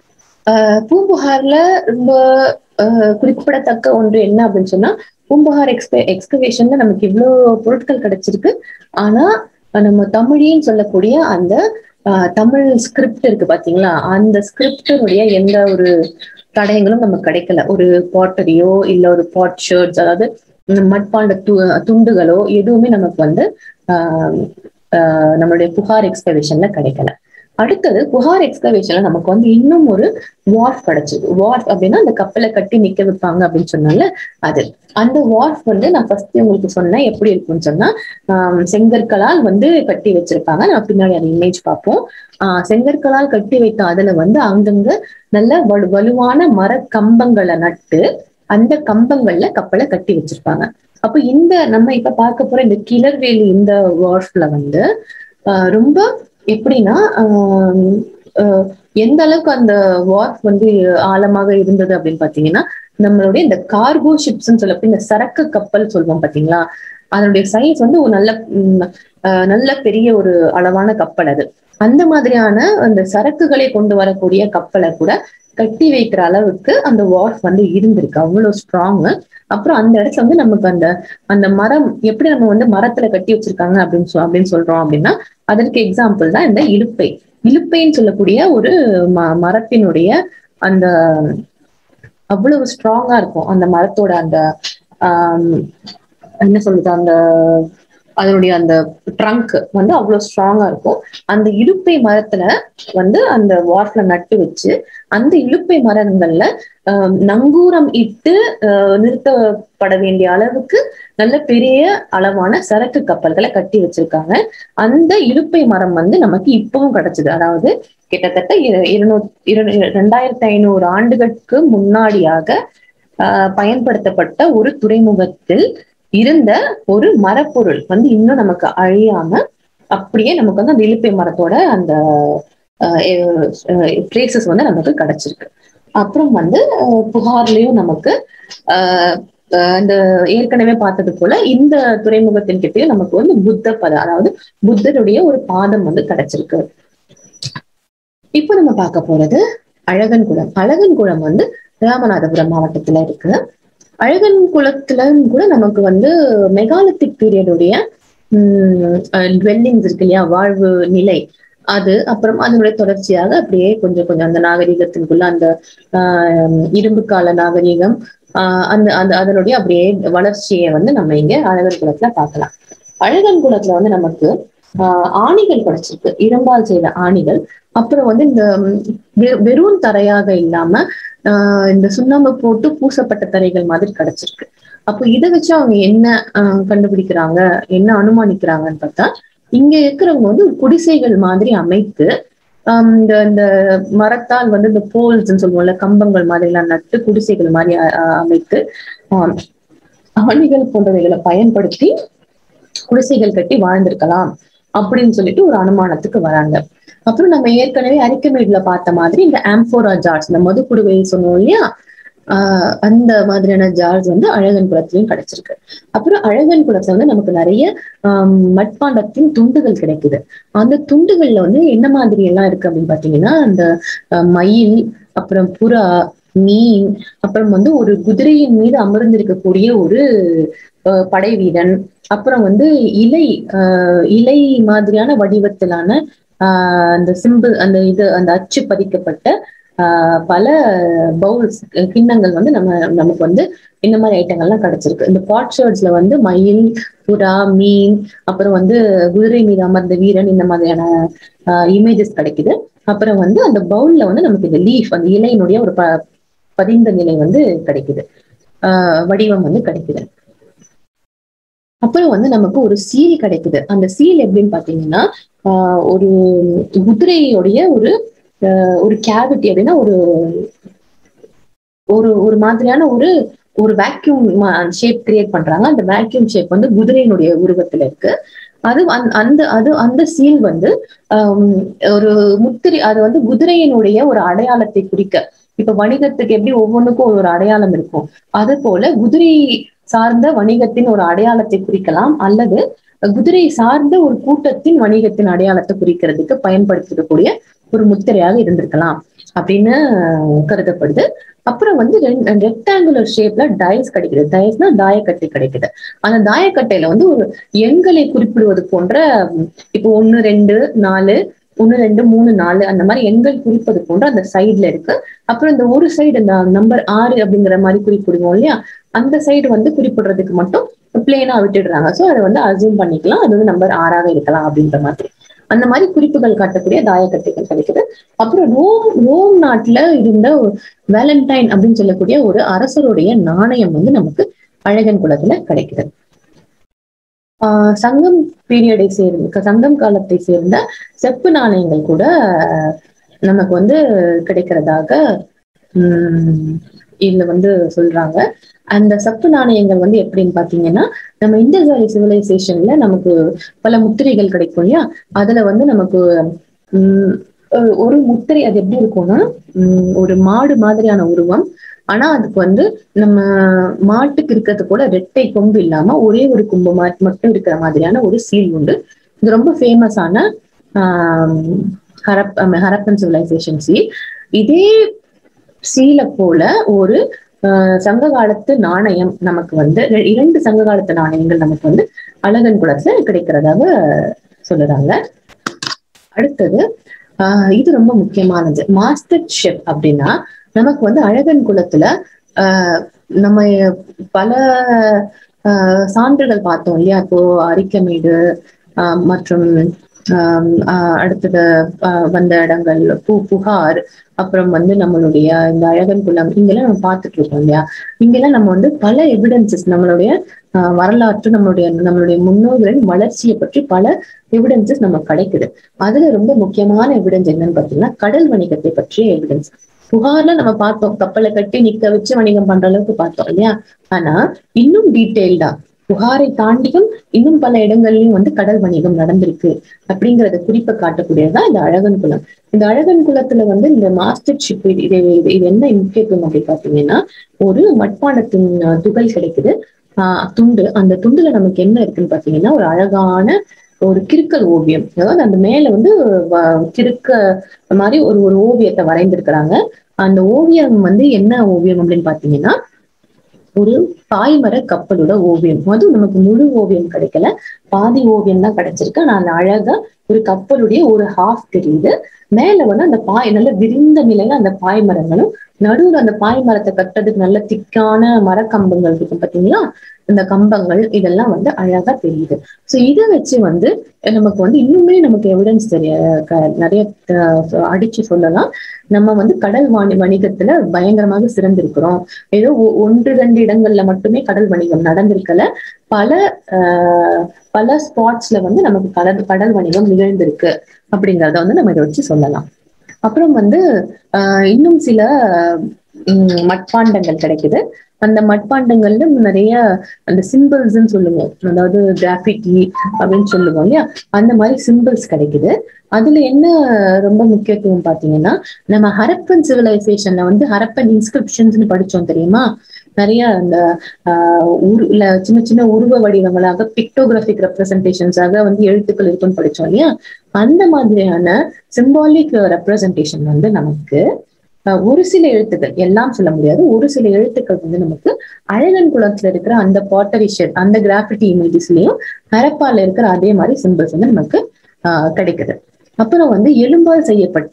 S1: ஆஹ் பூம்புகார்ல ரொம்ப ஆஹ் குறிப்பிடத்தக்க ஒன்று என்ன அப்படின்னு சொன்னா பூம்புகார் எக்ஸ்பே எக்ஸ்கவேஷன்ல நமக்கு இவ்வளோ பொருட்கள் கிடைச்சிருக்கு ஆனா நம்ம தமிழின்னு சொல்லக்கூடிய அந்த ஆஹ் தமிழ் ஸ்கிரிப்ட் இருக்கு பாத்தீங்களா அந்த ஸ்கிரிப்டினுடைய எந்த ஒரு தடயங்களும் நமக்கு கிடைக்கல ஒரு பாட்டரியோ இல்ல ஒரு பாட் ஷர்ட்ஸ் அதாவது உம் மட்பாண்ட து துண்டுகளோ எதுவுமே நமக்கு வந்து ஆஹ் ஆஹ் நம்மளுடைய புகார் எக்ஸ்கவேஷன்ல கிடைக்கல அடுத்தது புகார் எக்ஸ்கவேஷன்ல நமக்கு வந்து இன்னும் ஒரு வார்ஃப் கிடைச்சது வார்ஃப் அப்படின்னா அந்த கப்பலை கட்டி நிக்க வைப்பாங்க அப்படின்னு சொன்னால அது அந்த வார்ஃப் வந்து நான் ஃபர்ஸ்ட் உங்களுக்கு சொன்னேன் எப்படி இருக்கும்னு சொன்னா ஆஹ் செங்கற்களால் வந்து கட்டி வச்சிருப்பாங்க நம்ம பின்னாடி அந்த இமேஜ் பார்ப்போம் ஆஹ் செங்கற்களால் கட்டி வைத்த அதுல வந்து அங்கங்க நல்ல வலு வலுவான மர கம்பங்களை நட்டு அந்த கம்பங்கள்ல கப்பலை கட்டி வச்சிருப்பாங்க அப்போ இந்த நம்ம இப்ப பார்க்க போற இந்த கிளர்வேலி இந்த வார்ஃப்ல வந்து ஆஹ் ரொம்ப எப்படின்னா ஆஹ் ஆஹ் எந்த அளவுக்கு அந்த வார்ஃப் வந்து ஆழமாக இருந்தது அப்படின்னு பாத்தீங்கன்னா நம்மளுடைய இந்த கார்கோ ஷிப்ஸ்ன்னு சொல்லப்போ இந்த சரக்கு கப்பல் சொல்லுவோம் பாத்தீங்களா அதனுடைய சைஸ் வந்து ஒரு நல்ல உம், ஆஹ் நல்ல பெரிய ஒரு அளவான கப்பல் அது அந்த மாதிரியான அந்த சரக்குகளை கொண்டு வரக்கூடிய கப்பலை கூட கட்டி வைக்கிற அளவுக்கு அந்த வார்ஃப் வந்து இருந்திருக்கு அவ்வளவு ஸ்ட்ராங் அப்புறம் அந்த இடத்துல வந்து நமக்கு அந்த அந்த மரம் எப்படி நம்ம வந்து மரத்துல கட்டி வச்சிருக்காங்க அப்படின்னு சொல் அப்படின்னு சொல்றோம் அப்படின்னா அதற்கு எக்ஸாம்பிள் தான் இந்த இலுப்பை இலுப்பைன்னு சொல்லக்கூடிய ஒரு ம மரத்தினுடைய அந்த அவ்வளவு ஸ்ட்ராங்கா இருக்கும் அந்த மரத்தோட அந்த ஆஹ் என்ன சொல்றது அந்த அதனுடைய அந்த ட்ரங்க் வந்து அவ்வளவு ஸ்ட்ராங்கா இருக்கும் அந்த இலுப்பை மரத்துல வந்து அந்த வார்ஃப்ல நட்டு வச்சு அந்த இலுப்பை மரங்கள்ல ஆஹ் நங்கூரம் இட்டு ஆஹ் நிறுத்தப்பட வேண்டிய அளவுக்கு நல்ல பெரிய அளவான சரக்கு கப்பல்களை கட்டி வச்சிருக்காங்க அந்த இலுப்பை மரம் வந்து நமக்கு இப்பவும் கிடைச்சது அதாவது கிட்டத்தட்ட இரு- இருநூ- இரு- ரெண்டாயிரத்தி ஐநூறு ஆண்டுகளுக்கு முன்னாடியாக ஆஹ் பயன்படுத்தப்பட்ட ஒரு துறைமுகத்தில் இருந்த ஒரு மரப்பொருள் வந்து இன்னும் நமக்கு அழியாம அப்படியே நமக்கு வந்து அந்த இலுப்பை மரத்தோட அந்த ட்ரேசஸ் வந்து நமக்கு கிடைச்சிருக்கு அப்புறம் வந்து ஆஹ் புகார்லயும் நமக்கு ஆஹ் ஆஹ் இந்த ஏற்கனவே பார்த்தது போல இந்த துறைமுகத்தின் கிட்டயும் நமக்கு வந்து புத்த பதம் அதாவது புத்தருடைய ஒரு பாதம் வந்து கிடைச்சிருக்கு இப்போ நம்ம பார்க்க போறது அழகன்குளம் அழகன்குளம் வந்து ராமநாதபுரம் மாவட்டத்துல இருக்கு அழகன் குளத்துல கூட நமக்கு வந்து மெகாலித்திக் பீரியடுடைய டுவெல்லிங்ஸ் இருக்கு இல்லையா வாழ்வு நிலை அது அப்புறம் அதனுடைய தொடர்ச்சியாக அப்படியே கொஞ்சம் கொஞ்சம் அந்த நாகரிகத்திற்குள்ள அந்த ஆஹ் இரும்பு கால நாகரிகம் ஆஹ் அந்த அந்த அதனுடைய அப்படியே வளர்ச்சியை வந்து நம்ம இங்க அழகன் குளத்துல பார்க்கலாம் அழகன் குளத்துல வந்து நமக்கு ஆஹ் ஆணிகள் கிடைச்சிருக்கு இரும்பால் செய்த ஆணிகள் அப்புறம் வந்து இந்த வெ- வெறும் தரையாக இல்லாம ஆஹ் இந்த சுண்ணாம்பு போட்டு பூசப்பட்ட தரைகள் மாதிரி கிடைச்சிருக்கு அப்போ இதை வச்சு அவங்க என்ன ஆஹ் கண்டுபிடிக்கிறாங்க என்ன அனுமானிக்கிறாங்கன்னு பார்த்தா இங்க இருக்கிறவங்க வந்து குடிசைகள் மாதிரி அமைத்து ஆஹ் இந்த இந்த மரத்தால் வந்து இந்த போல்ஸ் சொல்லுவோம்ல கம்பங்கள் மாதிரி எல்லாம் நட்டு குடிசைகள் மாதிரி அ- அ- அமைத்து ஆஹ் ஆணிகள் போன்றவைகளை பயன்படுத்தி குடிசைகள் கட்டி வாழ்ந்திருக்கலாம் அப்படின்னு சொல்லிட்டு ஒரு அனுமானத்துக்கு வராங்க அப்புறம் நம்ம ஏற்கனவே அரிக்கமேட்ல பார்த்த மாதிரி இந்த ஆம்போரா ஜார்ஸ் இந்த மது குடுவை சொன்னோம் இல்லையா ஆஹ் அந்த மாதிரியான ஜார்ஸ் வந்து அழகன் குளத்திலையும் கிடைச்சிருக்கு அப்புறம் அழகன் குளத்துல வந்து நமக்கு நிறைய ஆஹ் மட்பாண்டத்தின் துண்டுகள் கிடைக்குது அந்த துண்டுகள்ல வந்து என்ன மாதிரி எல்லாம் இருக்கு அப்படின்னு பாத்தீங்கன்னா அந்த ஆஹ் மயில் அப்புறம் புறா மீன் அப்புறம் வந்து ஒரு குதிரையின் மீது அமர்ந்திருக்கக்கூடிய ஒரு ஆஹ் படை வீரன் அப்புறம் வந்து இலை ஆஹ் இலை மாதிரியான வடிவத்திலான ஆஹ் அந்த சிம்பிள் அந்த இது அந்த அச்சு பதிக்கப்பட்ட ஆஹ் பல பவுல்ஸ் கிண்ணங்கள் வந்து நம்ம நமக்கு வந்து இந்த மாதிரி ஐட்டங்கள்லாம் கிடைச்சிருக்கு இந்த பாட் ஷர்ட்ஸ்ல வந்து மயில் புறா மீன் அப்புறம் வந்து குதிரை மீது அமர்ந்த வீரன் இந்த மாதிரியான இமேஜஸ் கிடைக்குது அப்புறம் வந்து அந்த பவுல்ல வந்து நமக்கு இந்த லீஃப் அந்த இலையினுடைய ஒரு ப பதிந்த நிலை வந்து கிடைக்குது ஆஹ் வடிவம் வந்து கிடைக்குது அப்புறம் வந்து நமக்கு ஒரு சீல் கிடைக்குது அந்த சீல் எப்படின்னு பாத்தீங்கன்னா ஆஹ் ஒரு குதிரையுடைய ஒரு ஆஹ் ஒரு கேவிட்டி அப்படின்னா ஒரு ஒரு ஒரு மாதிரியான ஒரு ஒரு வேக்யூம் ஷேப் கிரியேட் பண்றாங்க அந்த வேக்யூம் ஷேப் வந்து குதிரையினுடைய உருவத்துல இருக்கு அது அந்த- அந்த அது அந்த சீல் வந்து ஆம், ஒரு முத்திரை அது வந்து குதிரையினுடைய ஒரு அடையாளத்தை குறிக்க இப்ப வணிகத்துக்கு எப்படி ஒவ்வொன்றுக்கும் ஒரு அடையாளம் இருக்கும் அது போல குதிரை சார்ந்த வணிகத்தின் ஒரு அடையாளத்தை குறிக்கலாம் அல்லது குதிரை சார்ந்த ஒரு கூட்டத்தின் வணிகத்தின் அடையாளத்தை குறிக்கிறதுக்கு பயன்படுத்திக்கக்கூடிய ஒரு முத்திரையாக இருந்திருக்கலாம் அப்படின்னு கருதப்படுது அப்புறம் வந்து ரெக்டாங்குலர் ஷேப்ல டயஸ் கிடைக்குது டயஸ்னா தாயக்கட்டை கிடைக்குது அந்த தாயக்கட்டையில வந்து ஒரு எண்களை குறிப்பிடுவது போன்ற உம், இப்போ ஒண்ணு ரெண்டு நாலு ஒண்ணு ரெண்டு மூணு நாலு அந்த மாதிரி எண்கள் குறிப்பது போன்ற அந்த சைடுல இருக்கு அப்புறம் இந்த ஒரு சைடு இந்த நம்பர் ஆறு அப்படிங்கிற மாதிரி குறிப்பிடுவோம் இல்லையா அந்த சைடு வந்து குறிப்பிடுறதுக்கு மட்டும் பிளேனா விட்டுடுறாங்க சோ அதை வந்து அசூம் பண்ணிக்கலாம் அது வந்து நம்பர் ஆறாக இருக்கலாம் அப்படின்ற மாதிரி அந்த மாதிரி குறிப்புகள் காட்டக்கூடிய தாயக்கட்டைகள் கிடைக்குது அப்புறம் ரோம் ரோம் நாட்டுல இருந்த வேலண்டைன் அப்படின்னு சொல்லக்கூடிய ஒரு அரசருடைய நாணயம் வந்து நமக்கு அழகன் குலத்துல கிடைக்குது ஆஹ் சங்கம் பீரியடை சேர்ந்த சங்கம் காலத்தை சேர்ந்த செப்பு நாணயங்கள் கூட நமக்கு வந்து கிடைக்கிறதாக உம் இதுல வந்து சொல்றாங்க அந்த செப்பு நாணயங்கள் வந்து எப்படின்னு பாத்தீங்கன்னா நம்ம இண்டஸ் வேலி சிவிலைசேஷன்ல நமக்கு பல முத்திரைகள் கிடைக்கும் இல்லையா அதுல வந்து நமக்கு உம் ஒரு- ஒரு முத்திரை அது எப்படி இருக்கும்னா உம் ஒரு மாடு மாதிரியான உருவம் ஆனா அதுக்கு வந்து நம்ம மாட்டுக்கு இருக்கிறது போல ரெட்டை கொம்பு இல்லாம ஒரே ஒரு கொம்பு மா- மட்டும் இருக்கிற மாதிரியான ஒரு சீல் உண்டு இது ரொம்ப ஃபேமஸான ஹரப் ஹரப்பன் சிவிலைசேஷன் சீல் இதே சீலை போல ஒரு ஆஹ் சங்க காலத்து நாணயம் நமக்கு வந்து ரெ- இரண்டு சங்க காலத்து நாணயங்கள் நமக்கு வந்து அழகன் குலத்துல கிடைக்கிறதாக சொல்லுறாங்க அடுத்தது ஆஹ் இது ரொம்ப முக்கியமானது மாஸ்டர் ஷெஃப் அப்படின்னா நமக்கு வந்து அழகன் குலத்துல ஆஹ் நம்ம பல ஆஹ் சான்றுகள் பார்த்தோம் இல்லையா இப்போ அரிக்கமேடு ஆஹ் மற்றும் ஆஹ் ஆஹ் அடுத்தது ஆஹ் வந்த இடங்கள் பூ புகார் அப்புறம் வந்து நம்மளுடைய இந்த அழகன் குலம் இங்கெல்லாம் நம்ம பார்த்துட்டு இருக்கோம் இல்லையா இங்கெல்லாம் நம்ம வந்து பல எவிடன்சஸ் நம்மளுடைய ஆஹ் வரலாற்று நம்மளுடைய நம்மளுடைய முன்னோர்களின் வளர்ச்சியை பற்றி பல எவிடன்சஸ் நமக்கு கிடைக்குது அதுல ரொம்ப முக்கியமான எவிடன்ஸ் என்னன்னு பாத்தீங்கன்னா கடல் வணிகத்தை பற்றிய எவிடன்ஸ் புகார்ல நம்ம பார்த்தோம் கப்பலை கட்டி நிக்க வச்சு வணிகம் பண்ற அளவுக்கு பார்த்தோம் இல்லையா ஆனா இன்னும் டீட்டெயில்டா புகாரை தாண்டியும் இன்னும் பல இடங்கள்லயும் வந்து கடல் வணிகம் நடந்திருக்கு அப்படிங்கறத குறிப்பை காட்டக்கூடியதுதான் இந்த அழகன் குலம் இந்த அழகன் குலத்துல வந்து இந்த மாஸ்டர் ஷிப் இது இது இது- இது என்ன முக்கியத்துவம் அப்படி பாத்தீங்கன்னா ஒரு மட்பாண்டத்தின் அஹ், துகள் கிடைக்குது ஆஹ் துண்டு அந்த துண்டுல நமக்கு என்ன இருக்குன்னு பாத்தீங்கன்னா ஒரு அழகான ஒரு கிறுக்கல் ஓவியம் அதாவது அந்த மேல வந்து வ- கிறுக்க மாதிரி ஒரு ஒரு ஓவியத்தை வரைந்திருக்கிறாங்க அந்த ஓவியம் வந்து என்ன ஓவியம் அப்படின்னு பாத்தீங்கன்னா ஒரு பாய்மர கப்பலோட ஓவியம் அதுவும் நமக்கு முழு ஓவியம் கிடைக்கல பாதி ஓவியம் தான் கிடைச்சிருக்கு ஆனா அந்த அழகா ஒரு கப்பலுடைய ஒரு ஹாஃப் தெரியுது மேல வந்து அந்த பாய் நல்ல விரிந்த நிலையில அந்த பாய்மரங்களும் நடுவுல அந்த பாய்மரத்தை கட்டுறதுக்கு நல்ல திக்கான மரக்கம்பங்கள் இருக்கும் பாத்தீங்களா இந்த கம்பங்கள் இதெல்லாம் வந்து அழகா தெரியுது சோ இதை வச்சு வந்து நமக்கு வந்து இன்னுமே நமக்கு எவிடன்ஸ் தெரிய க- நிறைய அஹ், அடிச்சு சொல்லலாம் நம்ம வந்து கடல் வாணி வணிகத்துல பயங்கரமாக சிறந்திருக்கிறோம் ஏதோ ஒ- ஒன்று ரெண்டு இடங்கள்ல மட்டுமே கடல் வணிகம் நடந்திருக்கல பல ஆஹ், பல ஸ்பாட்ஸ்ல வந்து நமக்கு கடல் கடல் வணிகம் நிகழ்ந்திருக்கு அப்படிங்கறத வந்து நம்ம இதை வச்சு சொல்லலாம் அப்புறம் வந்து ஆஹ் இன்னும் சில உம் மட்பாண்டங்கள் கிடைக்குது அந்த மட்பாண்டங்கள்ல நிறைய அந்த சிம்பிள்ஸ்ன்னு சொல்லுவோம் அதாவது கிராஃபிட்டி அப்படின்னு சொல்லுவோம் இல்லையா அந்த மாதிரி சிம்பிள்ஸ் கிடைக்குது அதுல என்ன ரொம்ப முக்கியத்துவம் பாத்தீங்கன்னா நம்ம ஹரப்பன் சிவிலைசேஷன்ல வந்து ஹரப்பன் இன்ஸ்கிரிப்ஷன்ஸ்னு படிச்சோம் தெரியுமா நிறைய அந்த ஆஹ் உருல சின்ன சின்ன உருவ வடிவங்களாக பிக்டோகிராஃபிக் ரெப்ரசன்டேஷன்ஸாக வந்து எழுத்துக்கள் இருக்குன்னு படிச்சோம் இல்லையா அந்த மாதிரியான சிம்பாலிக் ரெப்ரசன்டேஷன் வந்து நமக்கு ஆஹ் ஒரு சில எழுத்துக்கள் எல்லாம் சொல்ல முடியாது ஒரு சில எழுத்துக்கள் வந்து நமக்கு அழகன் குளத்துல இருக்கிற அந்த பாட்டரி ஷெட் அந்த கிராஃபிட்டி இமேஜஸ்லயும் ஹரப்பால இருக்கிற அதே மாதிரி சிம்பிள்ஸ் வந்து நமக்கு ஆஹ் கிடைக்குது அப்புறம் வந்து எலும்பால் செய்யப்பட்ட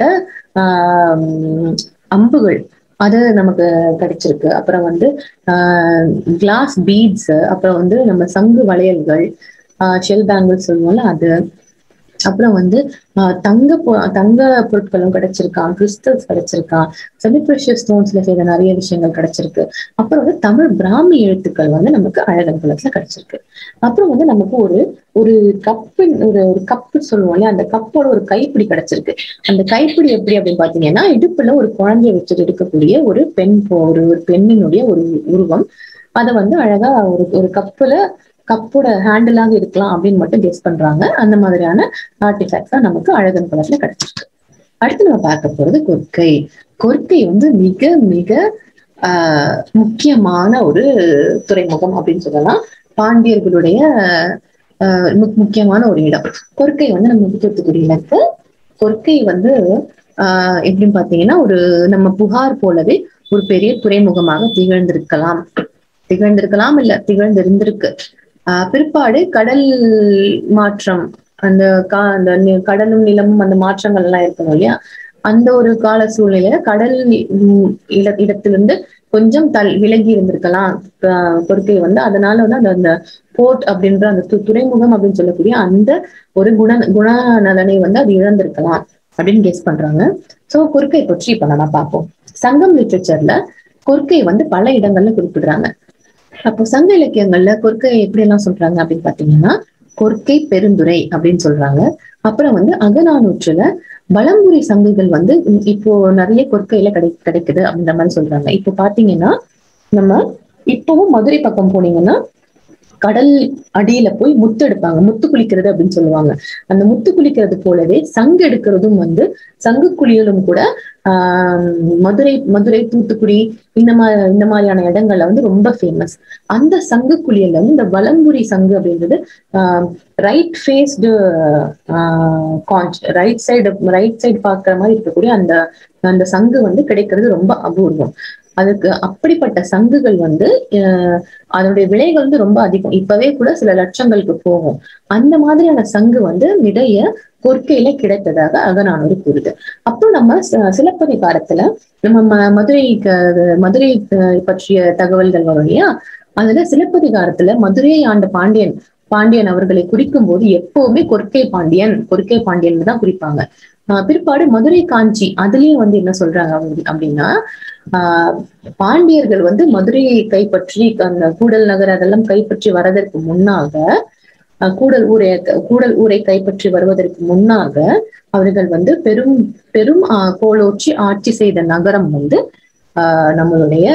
S1: ஆஹ் அம்புகள் அது நமக்கு கிடைச்சிருக்கு அப்புறம் வந்து ஆஹ் கிளாஸ் பீட்ஸ் அப்புறம் வந்து நம்ம சங்கு வளையல்கள் ஷெல் பேங்கிள் சொல்லுவோம்ல அது அப்புறம் வந்து ஆஹ் தங்க பொ- தங்க பொருட்களும் கிடைச்சிருக்கான் கிறிஸ்டல்ஸ் கிடைச்சிருக்கான் செமி ப்ரெஷியஸ் ஸ்டோன்ஸ்ல செய்த நிறைய விஷயங்கள் கிடைச்சிருக்கு அப்புறம் வந்து தமிழ் பிராமி எழுத்துக்கள் வந்து நமக்கு அழகன் குலத்துல கிடைச்சிருக்கு அப்புறம் வந்து நமக்கு ஒரு ஒரு கப்பின் ஒரு ஒரு கப்பு சொல்லுவோம் இல்லையா அந்த கப்போட ஒரு கைப்பிடி கிடைச்சிருக்கு அந்த கைப்பிடி எப்படி அப்படின்னு பாத்தீங்கன்னா இடுப்புல ஒரு குழந்தைய வச்சுட்டு இருக்கக்கூடிய ஒரு பெண் போ- ஒரு ஒரு பெண்ணினுடைய ஒரு உருவம் அதை வந்து அழகா ஒரு ஒரு கப்புல கப்போட ஹேண்டிலாக இருக்கலாம் அப்படின்னு மட்டும் கெஸ் பண்றாங்க அந்த மாதிரியான ஆர்டிஃபேக்ட்ஸ் தான் நமக்கு அழகன் குலத்துல கிடைச்சிருக்கு அடுத்து நம்ம பார்க்க போறது கொற்கை கொற்கை வந்து மிக மிக ஆஹ் முக்கியமான ஒரு துறைமுகம் அப்படின்னு சொல்லலாம் பாண்டியர்களுடைய ஆஹ் மு- முக்கியமான ஒரு இடம் கொற்கை வந்து நம்ம தூத்துக்குடியில இருக்கு கொற்கை வந்து ஆஹ் எப்படின்னு பாத்தீங்கன்னா ஒரு நம்ம புகார் போலவே ஒரு பெரிய துறைமுகமாக திகழ்ந்திருக்கலாம் திகழ்ந்திருக்கலாம் இல்ல திகழ்ந்திருந்திருக்கு ஆஹ் பிற்பாடு கடல் மாற்றம் அந்த கா அந்த நி- கடலும் நிலமும் அந்த மாற்றங்கள் எல்லாம் இருக்கணும் இல்லையா அந்த ஒரு கால சூழ்நிலையில கடல் நி- உம் இட- இடத்திலிருந்து கொஞ்சம் தல் விலகி இருந்திருக்கலாம் ஆஹ் கொற்கை வந்து அதனால வந்து அந்த அந்த போர்ட் அப்படின்ற அந்த து- துறைமுகம் அப்படின்னு சொல்லக்கூடிய அந்த ஒரு குண குணநலனை வந்து அது இழந்திருக்கலாம் அப்படின்னு கெஸ் பண்றாங்க சோ கொற்கை பற்றி இப்ப நம்ம பார்ப்போம் சங்கம் லிட்ரேச்சர்ல கொற்கை வந்து பல இடங்கள்ல குறிப்பிடுறாங்க அப்போ சங்க இலக்கியங்கள்ல கொற்கை எப்படி எல்லாம் சொல்றாங்க அப்படின்னு பாத்தீங்கன்னா கொற்கை பெருந்துரை அப்படின்னு சொல்றாங்க அப்புறம் வந்து அகநானூற்றுல பழங்குடி சங்குகள் வந்து உம் இப்போ நிறைய கொற்கையில கிடை கிடைக்குது அப்படின்ற மாதிரி சொல்றாங்க இப்போ பாத்தீங்கன்னா நம்ம இப்பவும் மதுரை பக்கம் போனீங்கன்னா கடல் அடியில போய் முத்து எடுப்பாங்க முத்து குளிக்கிறது அப்படின்னு சொல்லுவாங்க அந்த முத்து குளிக்கிறது போலவே சங்கு எடுக்கிறதும் வந்து சங்கு குளியலும் கூட ஆஹ் மதுரை மதுரை தூத்துக்குடி இந்த மாதிரி இந்த மாதிரியான இடங்கள்ல வந்து ரொம்ப ஃபேமஸ் அந்த சங்கு குளியல்ல வந்து இந்த வலம்புரி சங்கு அப்படின்றது right faced conch right side right side பார்க்குற மாதிரி இருக்கக்கூடிய அந்த அந்த சங்கு வந்து கிடைக்கிறது ரொம்ப அபூர்வம் அதுக்கு அப்படிப்பட்ட சங்குகள் வந்து அஹ் அதனுடைய விலைகள் வந்து ரொம்ப அதிகம் இப்பவே கூட சில லட்சங்களுக்கு போகும் அந்த மாதிரியான சங்கு வந்து நிறைய கொற்கையில கிடைத்ததாக அகநானூறு கூறுது அப்போ நம்ம ச- சிலப்பதிகாரத்துல நம்ம ம- மதுரை க- மதுரை அஹ், பற்றிய தகவல்கள் வரும் இல்லையா அதுல சிலப்பதிகாரத்துல மதுரையை ஆண்ட பாண்டியன் பாண்டியன் அவர்களை குறிக்கும் போது எப்பவுமே கொற்கை பாண்டியன் கொற்கை பாண்டியன் தான் குறிப்பாங்க ஆஹ் பிற்பாடு மதுரை காஞ்சி அதுலயும் வந்து என்ன சொல்றாங்க அவங்க அப்படின்னா ஆஹ் பாண்டியர்கள் வந்து மதுரையை கைப்பற்றி அந்த கூடல் நகர் அதெல்லாம் கைப்பற்றி வரதற்கு முன்னாக ஆஹ் கூடல் ஊரை கூடல் ஊரை கைப்பற்றி வருவதற்கு முன்னாக அவர்கள் வந்து பெரும் பெரும் ஆஹ் கோலோச்சி ஆட்சி செய்த நகரம் வந்து ஆஹ் நம்மளுடைய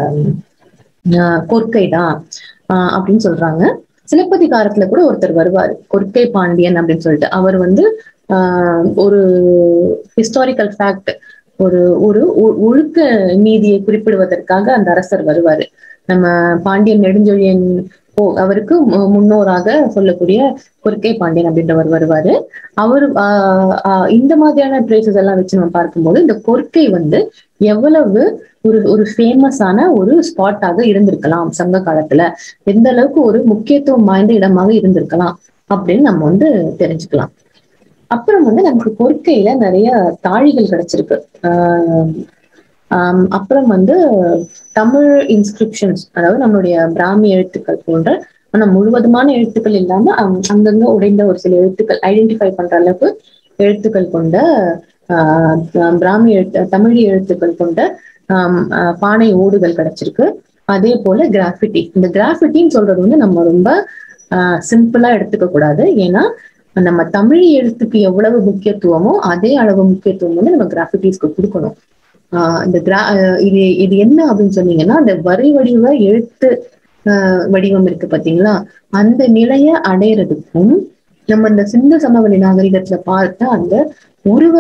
S1: ஆஹ் கொற்கை தான் ஆஹ் அப்படின்னு சொல்றாங்க சிலப்பதிகாரத்துல கூட ஒருத்தர் வருவார் கொற்கை பாண்டியன் அப்படின்னு சொல்லிட்டு அவர் வந்து ஆஹ் ஒரு ஹிஸ்டாரிக்கல் ஃபேக்ட் ஒரு ஒரு ஒ- ஒழுக்க நீதியை குறிப்பிடுவதற்காக அந்த அரசர் வருவாரு நம்ம பாண்டியன் நெடுஞ்செழியன் ஓ அவருக்கு மு- முன்னோராக சொல்லக்கூடிய கொற்கை பாண்டியன் அப்படின்றவர் வருவாரு அவர் ஆஹ் ஆஹ் இந்த மாதிரியான ட்ரேசஸ் எல்லாம் வச்சு நம்ம பார்க்கும்போது இந்த கொற்கை வந்து எவ்வளவு ஒரு ஒரு ஃபேமஸான ஒரு ஸ்பாட்டாக இருந்திருக்கலாம் சங்க காலத்துல எந்த அளவுக்கு ஒரு முக்கியத்துவம் வாய்ந்த இடமாக இருந்திருக்கலாம் அப்படின்னு நம்ம வந்து தெரிஞ்சுக்கலாம் அப்புறம் வந்து நமக்கு கொற்கையில நிறைய தாழிகள் கிடைச்சிருக்கு ஆஹ் ஆம், அப்புறம் வந்து தமிழ் இன்ஸ்கிரிப்ஷன்ஸ் அதாவது நம்மளுடைய பிராமி எழுத்துக்கள் போன்ற ஆனா முழுவதுமான எழுத்துக்கள் இல்லாம அம்- அங்கங்க உடைந்த ஒரு சில எழுத்துக்கள் ஐடென்டிஃபை பண்ற அளவுக்கு எழுத்துக்கள் கொண்ட ஆஹ் பிராமி எழுத்து தமிழ் எழுத்துக்கள் கொண்ட ஆம், ஆஹ் பானை ஓடுகள் கிடைச்சிருக்கு அதே போல கிராஃபிட்டி இந்த கிராஃபிட்டின்னு சொல்றது வந்து நம்ம ரொம்ப சிம்பிளா எடுத்துக்க கூடாது ஏன்னா நம்ம தமிழ் எழுத்துக்கு எவ்வளவு முக்கியத்துவமோ அதே அளவு முக்கியத்துவம் வந்து நம்ம கிராஃபிட்டிஸ்க்கு கொடுக்கணும் ஆஹ் இந்த கிரா ஆஹ் இது இது என்ன அப்படின்னு சொன்னீங்கன்னா அந்த வரி வடிவ எழுத்து ஆஹ் வடிவம் இருக்கு பாத்தீங்களா அந்த நிலைய அடையிறதுக்கும் நம்ம இந்த சிந்து சமவெளி நாகரிகத்துல பார்த்த அந்த உருவ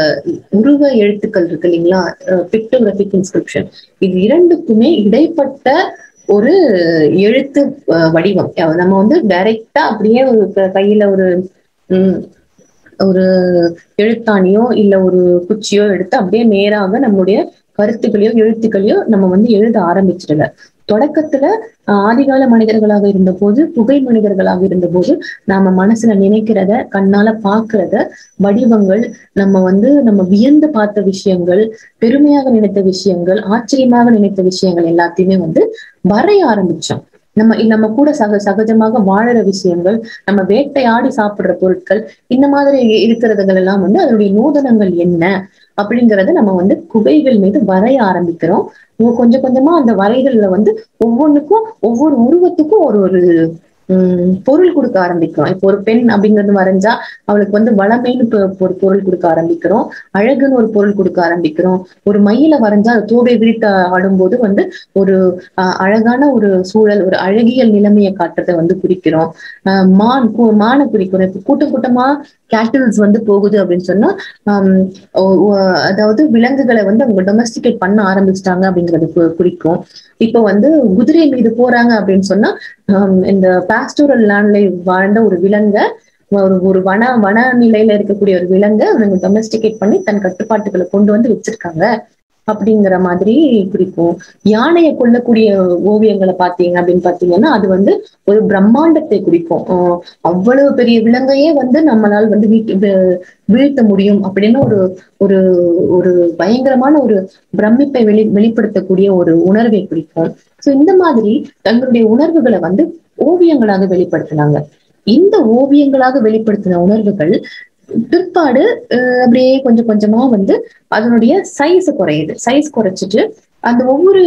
S1: உருவ எழுத்துக்கள் இருக்கு இல்லைங்களா பிக்டோகிராபிக் இன்ஸ்கிரிப்ஷன் இது இரண்டுக்குமே இடைப்பட்ட ஒரு எழுத்து அஹ், வடிவம் அஹ் நம்ம வந்து டைரக்டா அப்படியே ஒரு க- கையில ஒரு உம் ஒரு எழுத்தாணியோ இல்ல ஒரு குச்சியோ எடுத்து அப்படியே நேராக நம்முடைய கருத்துக்களையோ எழுத்துக்களையோ நம்ம வந்து எழுத ஆரம்பிச்சிடல தொடக்கத்துல ஆஹ், ஆதிகால மனிதர்களாக இருந்தபோது புகை மனிதர்களாக இருந்தபோது நாம மனசுல நினைக்கிறத கண்ணால பாக்குறத வடிவங்கள் நம்ம வந்து நம்ம வியந்து பார்த்த விஷயங்கள் பெருமையாக நினைத்த விஷயங்கள் ஆச்சரியமாக நினைத்த விஷயங்கள் எல்லாத்தையுமே வந்து வரைய ஆரம்பிச்சோம் நம்ம நம்ம கூட சக சகஜமாக வாழற விஷயங்கள் நம்ம வேட்டையாடி சாப்பிடுற பொருட்கள் இந்த மாதிரி இருக்கிறதுகள் எல்லாம் வந்து அதனுடைய நூதனங்கள் என்ன அப்படிங்கறத நம்ம வந்து குகைகள் மீது வரைய ஆரம்பிக்கிறோம் உம் கொஞ்சம் கொஞ்சமா அந்த வரைகள்ல வந்து ஒவ்வொன்றுக்கும் ஒவ்வொரு உருவத்துக்கும் ஒரு ஒரு உம் பொருள் கொடுக்க ஆரம்பிக்கிறோம் இப்போ ஒரு பெண் அப்படிங்கிறது வரைஞ்சா அவளுக்கு வந்து வளமைன்னு பொ- ஒரு பொருள் கொடுக்க ஆரம்பிக்கிறோம் அழகுன்னு ஒரு பொருள் கொடுக்க ஆரம்பிக்கிறோம் ஒரு மயில வரைஞ்சா அது தோகை விரித்து ஆடும்போது வந்து ஒரு ஆஹ் அழகான ஒரு சூழல் ஒரு அழகியல் நிலைமையை காட்டுறதை வந்து குறிக்கிறோம் ஆஹ் மான் கு- மானை குறிக்கிறோம் இப்ப கூட்டம் கூட்டமா கேட்டில்ஸ் வந்து போகுது அப்படின்னு சொன்னா ஆம், ஒ- ஒ- அதாவது விலங்குகளை வந்து அவங்க டொமஸ்டிகேட் பண்ண ஆரம்பிச்சிட்டாங்க அப்படிங்கறது கு- குறிக்கும் இப்போ வந்து குதிரை மீது போறாங்க அப்படின்னு சொன்னா ஆம், இந்த பாஸ்டோரல் லேண்ட்ல வாழ்ந்த ஒரு விலங்கை ஒரு ஒரு வன வன நிலையில இருக்கக்கூடிய ஒரு விலங்கை அவங்க டொமஸ்டிகேட் பண்ணி தன் கட்டுப்பாட்டுகளை கொண்டு வந்து வச்சிருக்காங்க அப்படிங்கிற மாதிரி குறிக்கும் யானையை கொல்லக்கூடிய ஓவியங்களை பார்த்தீங்க அப்படின்னு பார்த்தீங்கன்னா அது வந்து ஒரு பிரம்மாண்டத்தை குறிக்கும் ஆஹ் அவ்வளவு பெரிய விலங்கையே வந்து நம்மளால் வந்து வீட்டு வி- வீழ்த்த முடியும் அப்படின்னு ஒரு ஒரு ஒரு பயங்கரமான ஒரு பிரமிப்பை வெளி வெளிப்படுத்தக்கூடிய ஒரு உணர்வை குறிக்கும் சோ இந்த மாதிரி தங்களுடைய உணர்வுகளை வந்து ஓவியங்களாக வெளிப்படுத்தினாங்க இந்த ஓவியங்களாக வெளிப்படுத்தின உணர்வுகள் பிற்பாடு அஹ், அப்படியே கொஞ்சம் கொஞ்சமா வந்து அதனுடைய சைஸ் குறையுது சைஸ் குறைச்சிட்டு அந்த ஒவ்வொரு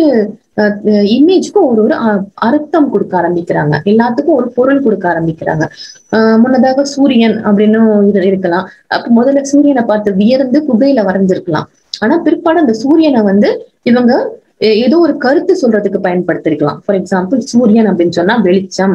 S1: இமேஜ்க்கும் ஒரு ஒரு அ- அர்த்தம் கொடுக்க ஆரம்பிக்கிறாங்க எல்லாத்துக்கும் ஒரு பொருள் கொடுக்க ஆரம்பிக்கிறாங்க ஆஹ் முன்னதாக சூரியன் அப்படின்னு இது இருக்கலாம் அப்ப முதல்ல சூரியனை பார்த்து வியர்ந்து குகையில வரைஞ்சிருக்கலாம் ஆனா பிற்பாடு அந்த சூரியனை வந்து இவங்க எ- ஏதோ ஒரு கருத்து சொல்றதுக்கு பயன்படுத்திருக்கலாம் ஃபார் எக்ஸாம்பிள் சூரியன் அப்படின்னு சொன்னா வெளிச்சம்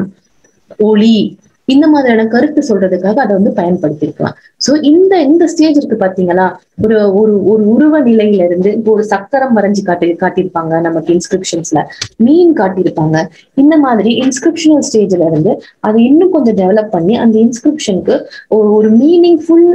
S1: ஒளி இந்த மாதிரியான கருத்து சொல்றதுக்காக அதை வந்து பயன்படுத்தியிருக்கலாம் சோ இந்த இந்த ஸ்டேஜ் இருக்கு பாத்தீங்களா ஒரு ஒரு ஒரு உருவ நிலையில இருந்து இப்போ ஒரு சக்கரம் வரைஞ்சு காட்டி காட்டியிருப்பாங்க நமக்கு இன்ஸ்கிரிப்ஷன்ஸ்ல மீன் காட்டியிருப்பாங்க இந்த மாதிரி இன்ஸ்கிரிப்ஷனல் ஸ்டேஜ்ல இருந்து அதை இன்னும் கொஞ்சம் டெவலப் பண்ணி அந்த இன்ஸ்கிரிப்ஷனுக்கு ஒரு மீனிங்ஃபுல்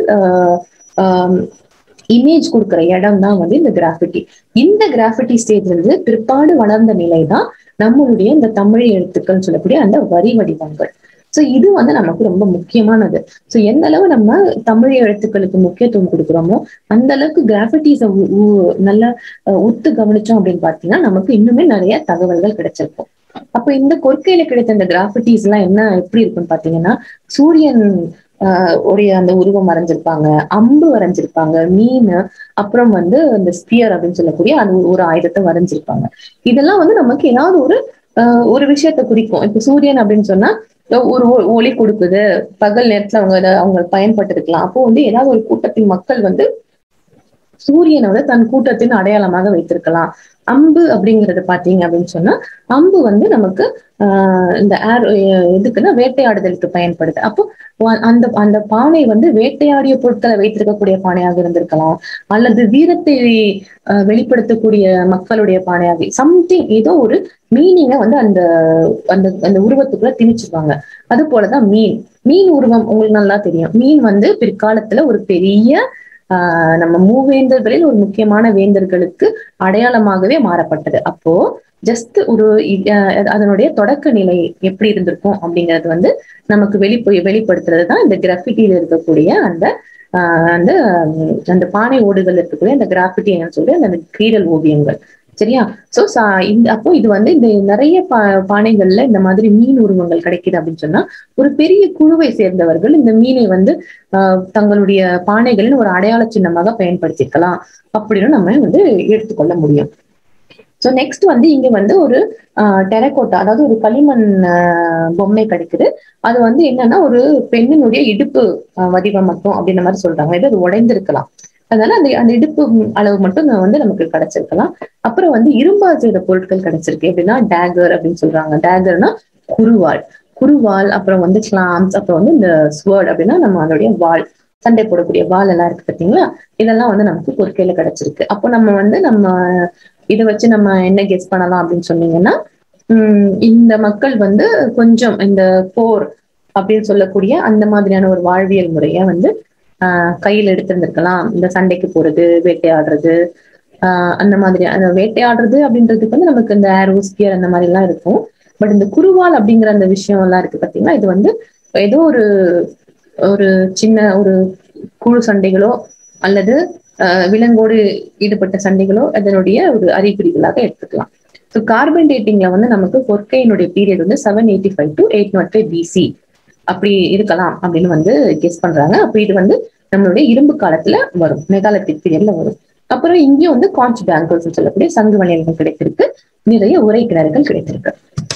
S1: இமேஜ் கொடுக்குற இடம் தான் வந்து இந்த கிராஃபிட்டி இந்த கிராஃபிட்டி ஸ்டேஜ்ல இருந்து பிற்பாடு வளர்ந்த நிலை தான் நம்மளுடைய இந்த தமிழ் எழுத்துக்கள் சொல்லக்கூடிய அந்த வரி வடிவங்கள் சோ இது வந்து நமக்கு ரொம்ப முக்கியமானது சோ எந்த அளவு நம்ம தமிழ் எழுத்துக்களுக்கு முக்கியத்துவம் கொடுக்குறோமோ அந்த அளவுக்கு கிராஃபிட்டிஸ நல்லா அஹ், உத்து கவனிச்சோம் அப்படின்னு பாத்தீங்கன்னா நமக்கு இன்னுமே நிறைய தகவல்கள் கிடைச்சிருக்கும் அப்ப இந்த கொற்கையில கிடைத்த இந்த கிராஃபிட்டிஸ் எல்லாம் என்ன எப்படி இருக்குன்னு பாத்தீங்கன்னா சூரியன் ஆஹ் உடைய அந்த உருவம் வரைஞ்சிருப்பாங்க அம்பு வரைஞ்சிருப்பாங்க மீன் அப்புறம் வந்து இந்த ஸ்பியர் அப்படின்னு சொல்லக்கூடிய அது ஒரு ஆயுதத்தை வரைஞ்சிருப்பாங்க இதெல்லாம் வந்து நமக்கு ஏதாவது ஒரு ஆஹ் ஒரு விஷயத்தை குறிக்கும் இப்ப சூரியன் அப்படின்னு சொன்னா ஒரு ஒ- ஒளி கொடுக்குது பகல் நேரத்துல அவங்க அதை அவங்க பயன்பட்டு இருக்கலாம் அப்போ வந்து ஏதாவது ஒரு கூட்டத்தின் மக்கள் வந்து சூரியனை வந்து தன் கூட்டத்தின் அடையாளமாக வைத்திருக்கலாம் அம்பு அப்படிங்கறது பாத்தீங்க அப்படின்னு சொன்னா அம்பு வந்து நமக்கு ஆஹ் இந்த ஏர் எதுக்குன்னா வேட்டையாடுதலுக்கு பயன்படுது அப்போ வ- அந்த அந்த பானை வந்து வேட்டையாடிய பொருட்களை வைத்திருக்கக்கூடிய பானையாக இருந்திருக்கலாம் அல்லது வீரத்தை ஆஹ் வெளிப்படுத்தக்கூடிய மக்களுடைய பானையாக சம்திங் ஏதோ ஒரு மீனிங்கை வந்து அந்த அந்த அந்த உருவத்துக்குள்ள திணிச்சிருவாங்க அது போலதான் மீன் மீன் உருவம் உங்களுக்கு நல்லா தெரியும் மீன் வந்து பிற்காலத்துல ஒரு பெரிய ஆஹ் நம்ம மூவேந்தர்களில் ஒரு முக்கியமான வேந்தர்களுக்கு அடையாளமாகவே மாறப்பட்டது அப்போ ஜஸ்ட் ஒரு இ- அஹ் அதனுடைய தொடக்க நிலை எப்படி இருந்திருக்கும் அப்படிங்கிறது வந்து நமக்கு வெளி வெளிப்படுத்துறது தான் இந்த கிராஃபிட்டியில இருக்கக்கூடிய அந்த ஆஹ் அந்த உம், அந்த பானை ஓடுகள் இருக்கக்கூடிய அந்த கிராஃபிட்டி சொல்லி அந்த கீரல் ஓவியங்கள் சரியா சோ இந்த அப்போ இது வந்து இந்த நிறைய பா பானைகள்ல இந்த மாதிரி மீன் உருவங்கள் கிடைக்குது அப்படின்னு சொன்னா ஒரு பெரிய குழுவை சேர்ந்தவர்கள் இந்த மீனை வந்து ஆஹ் தங்களுடைய பானைகளின் ஒரு அடையாள சின்னமாக பயன்படுத்திக்கலாம் அப்படின்னு நம்ம வந்து எடுத்துக்கொள்ள முடியும் ஸோ நெக்ஸ்ட் வந்து இங்க வந்து ஒரு டெரக்கோட்டா அதாவது ஒரு களிமண் ஆஹ், பொம்மை கிடைக்குது அது வந்து என்னன்னா ஒரு பெண்ணினுடைய இடுப்பு ஆஹ், வடிவம் மட்டும் அப்படின்ற மாதிரி சொல்றாங்க இது அது உடைந்திருக்கலாம் அதனால அந்த அந்த இடுப்பு அளவு மட்டும் நான் வந்து நமக்கு கிடைச்சிருக்கலாம் அப்புறம் வந்து இரும்பால் செய்த பொருட்கள் கிடைச்சிருக்கு எப்படின்னா டேகர் அப்படின்னு சொல்றாங்க டேகர்னா குருவாள் குருவாள் அப்புறம் வந்து கிளாம்ஸ் அப்புறம் வந்து இந்த ஸ்வேர்ட் அப்படின்னா நம்ம அதோடைய வாள் சண்டை போடக்கூடிய வாள் எல்லாம் இருக்கு பார்த்தீங்களா இதெல்லாம் வந்து நமக்கு பொற்கையில கிடைச்சிருக்கு அப்போ நம்ம வந்து நம்ம இதை வச்சு நம்ம என்ன கெஸ் பண்ணலாம் அப்படின்னு சொன்னீங்கன்னா உம் இந்த மக்கள் வந்து கொஞ்சம் இந்த போர் அப்படின்னு சொல்லக்கூடிய அந்த மாதிரியான ஒரு வாழ்வியல் முறைய வந்து ஆஹ் கையில் எடுத்திருந்திருக்கலாம் இந்த சண்டைக்கு போறது வேட்டையாடுறது ஆஹ் அந்த மாதிரி அந்த வேட்டையாடுறது அப்படின்றதுக்கு வந்து நமக்கு இந்த ஏர் ஸ்பியர் அந்த மாதிரி எல்லாம் இருக்கும் பட் இந்த குருவால் அப்படிங்கிற அந்த விஷயம் எல்லாம் இருக்கு பாத்தீங்கன்னா இது வந்து ஏதோ ஒரு ஒரு சின்ன ஒரு குழு சண்டைகளோ அல்லது ஆஹ் விலங்கோடு ஈடுபட்ட சண்டைகளோ அதனுடைய ஒரு அறிகுறிகளாக எடுத்துக்கலாம் ஸோ கார்பன் டேட்டிங்ல வந்து நமக்கு பொற்கையினுடைய பீரியட் வந்து seven eighty five to eight nought five BC அப்படி இருக்கலாம் அப்படின்னு வந்து கெஸ் பண்றாங்க அப்ப இது வந்து நம்மளுடைய இரும்பு காலத்துல வரும் மெகாலத்திக் பீரியட்ல வரும் அப்புறம் இங்கேயும் வந்து கான்ச் பேங்கல்ஸ் சொல்லக்கூடிய சங்கு வளையல்கள் கிடைத்திருக்கு நிறைய உரை கிணறுகள் கிடைத்திருக்கு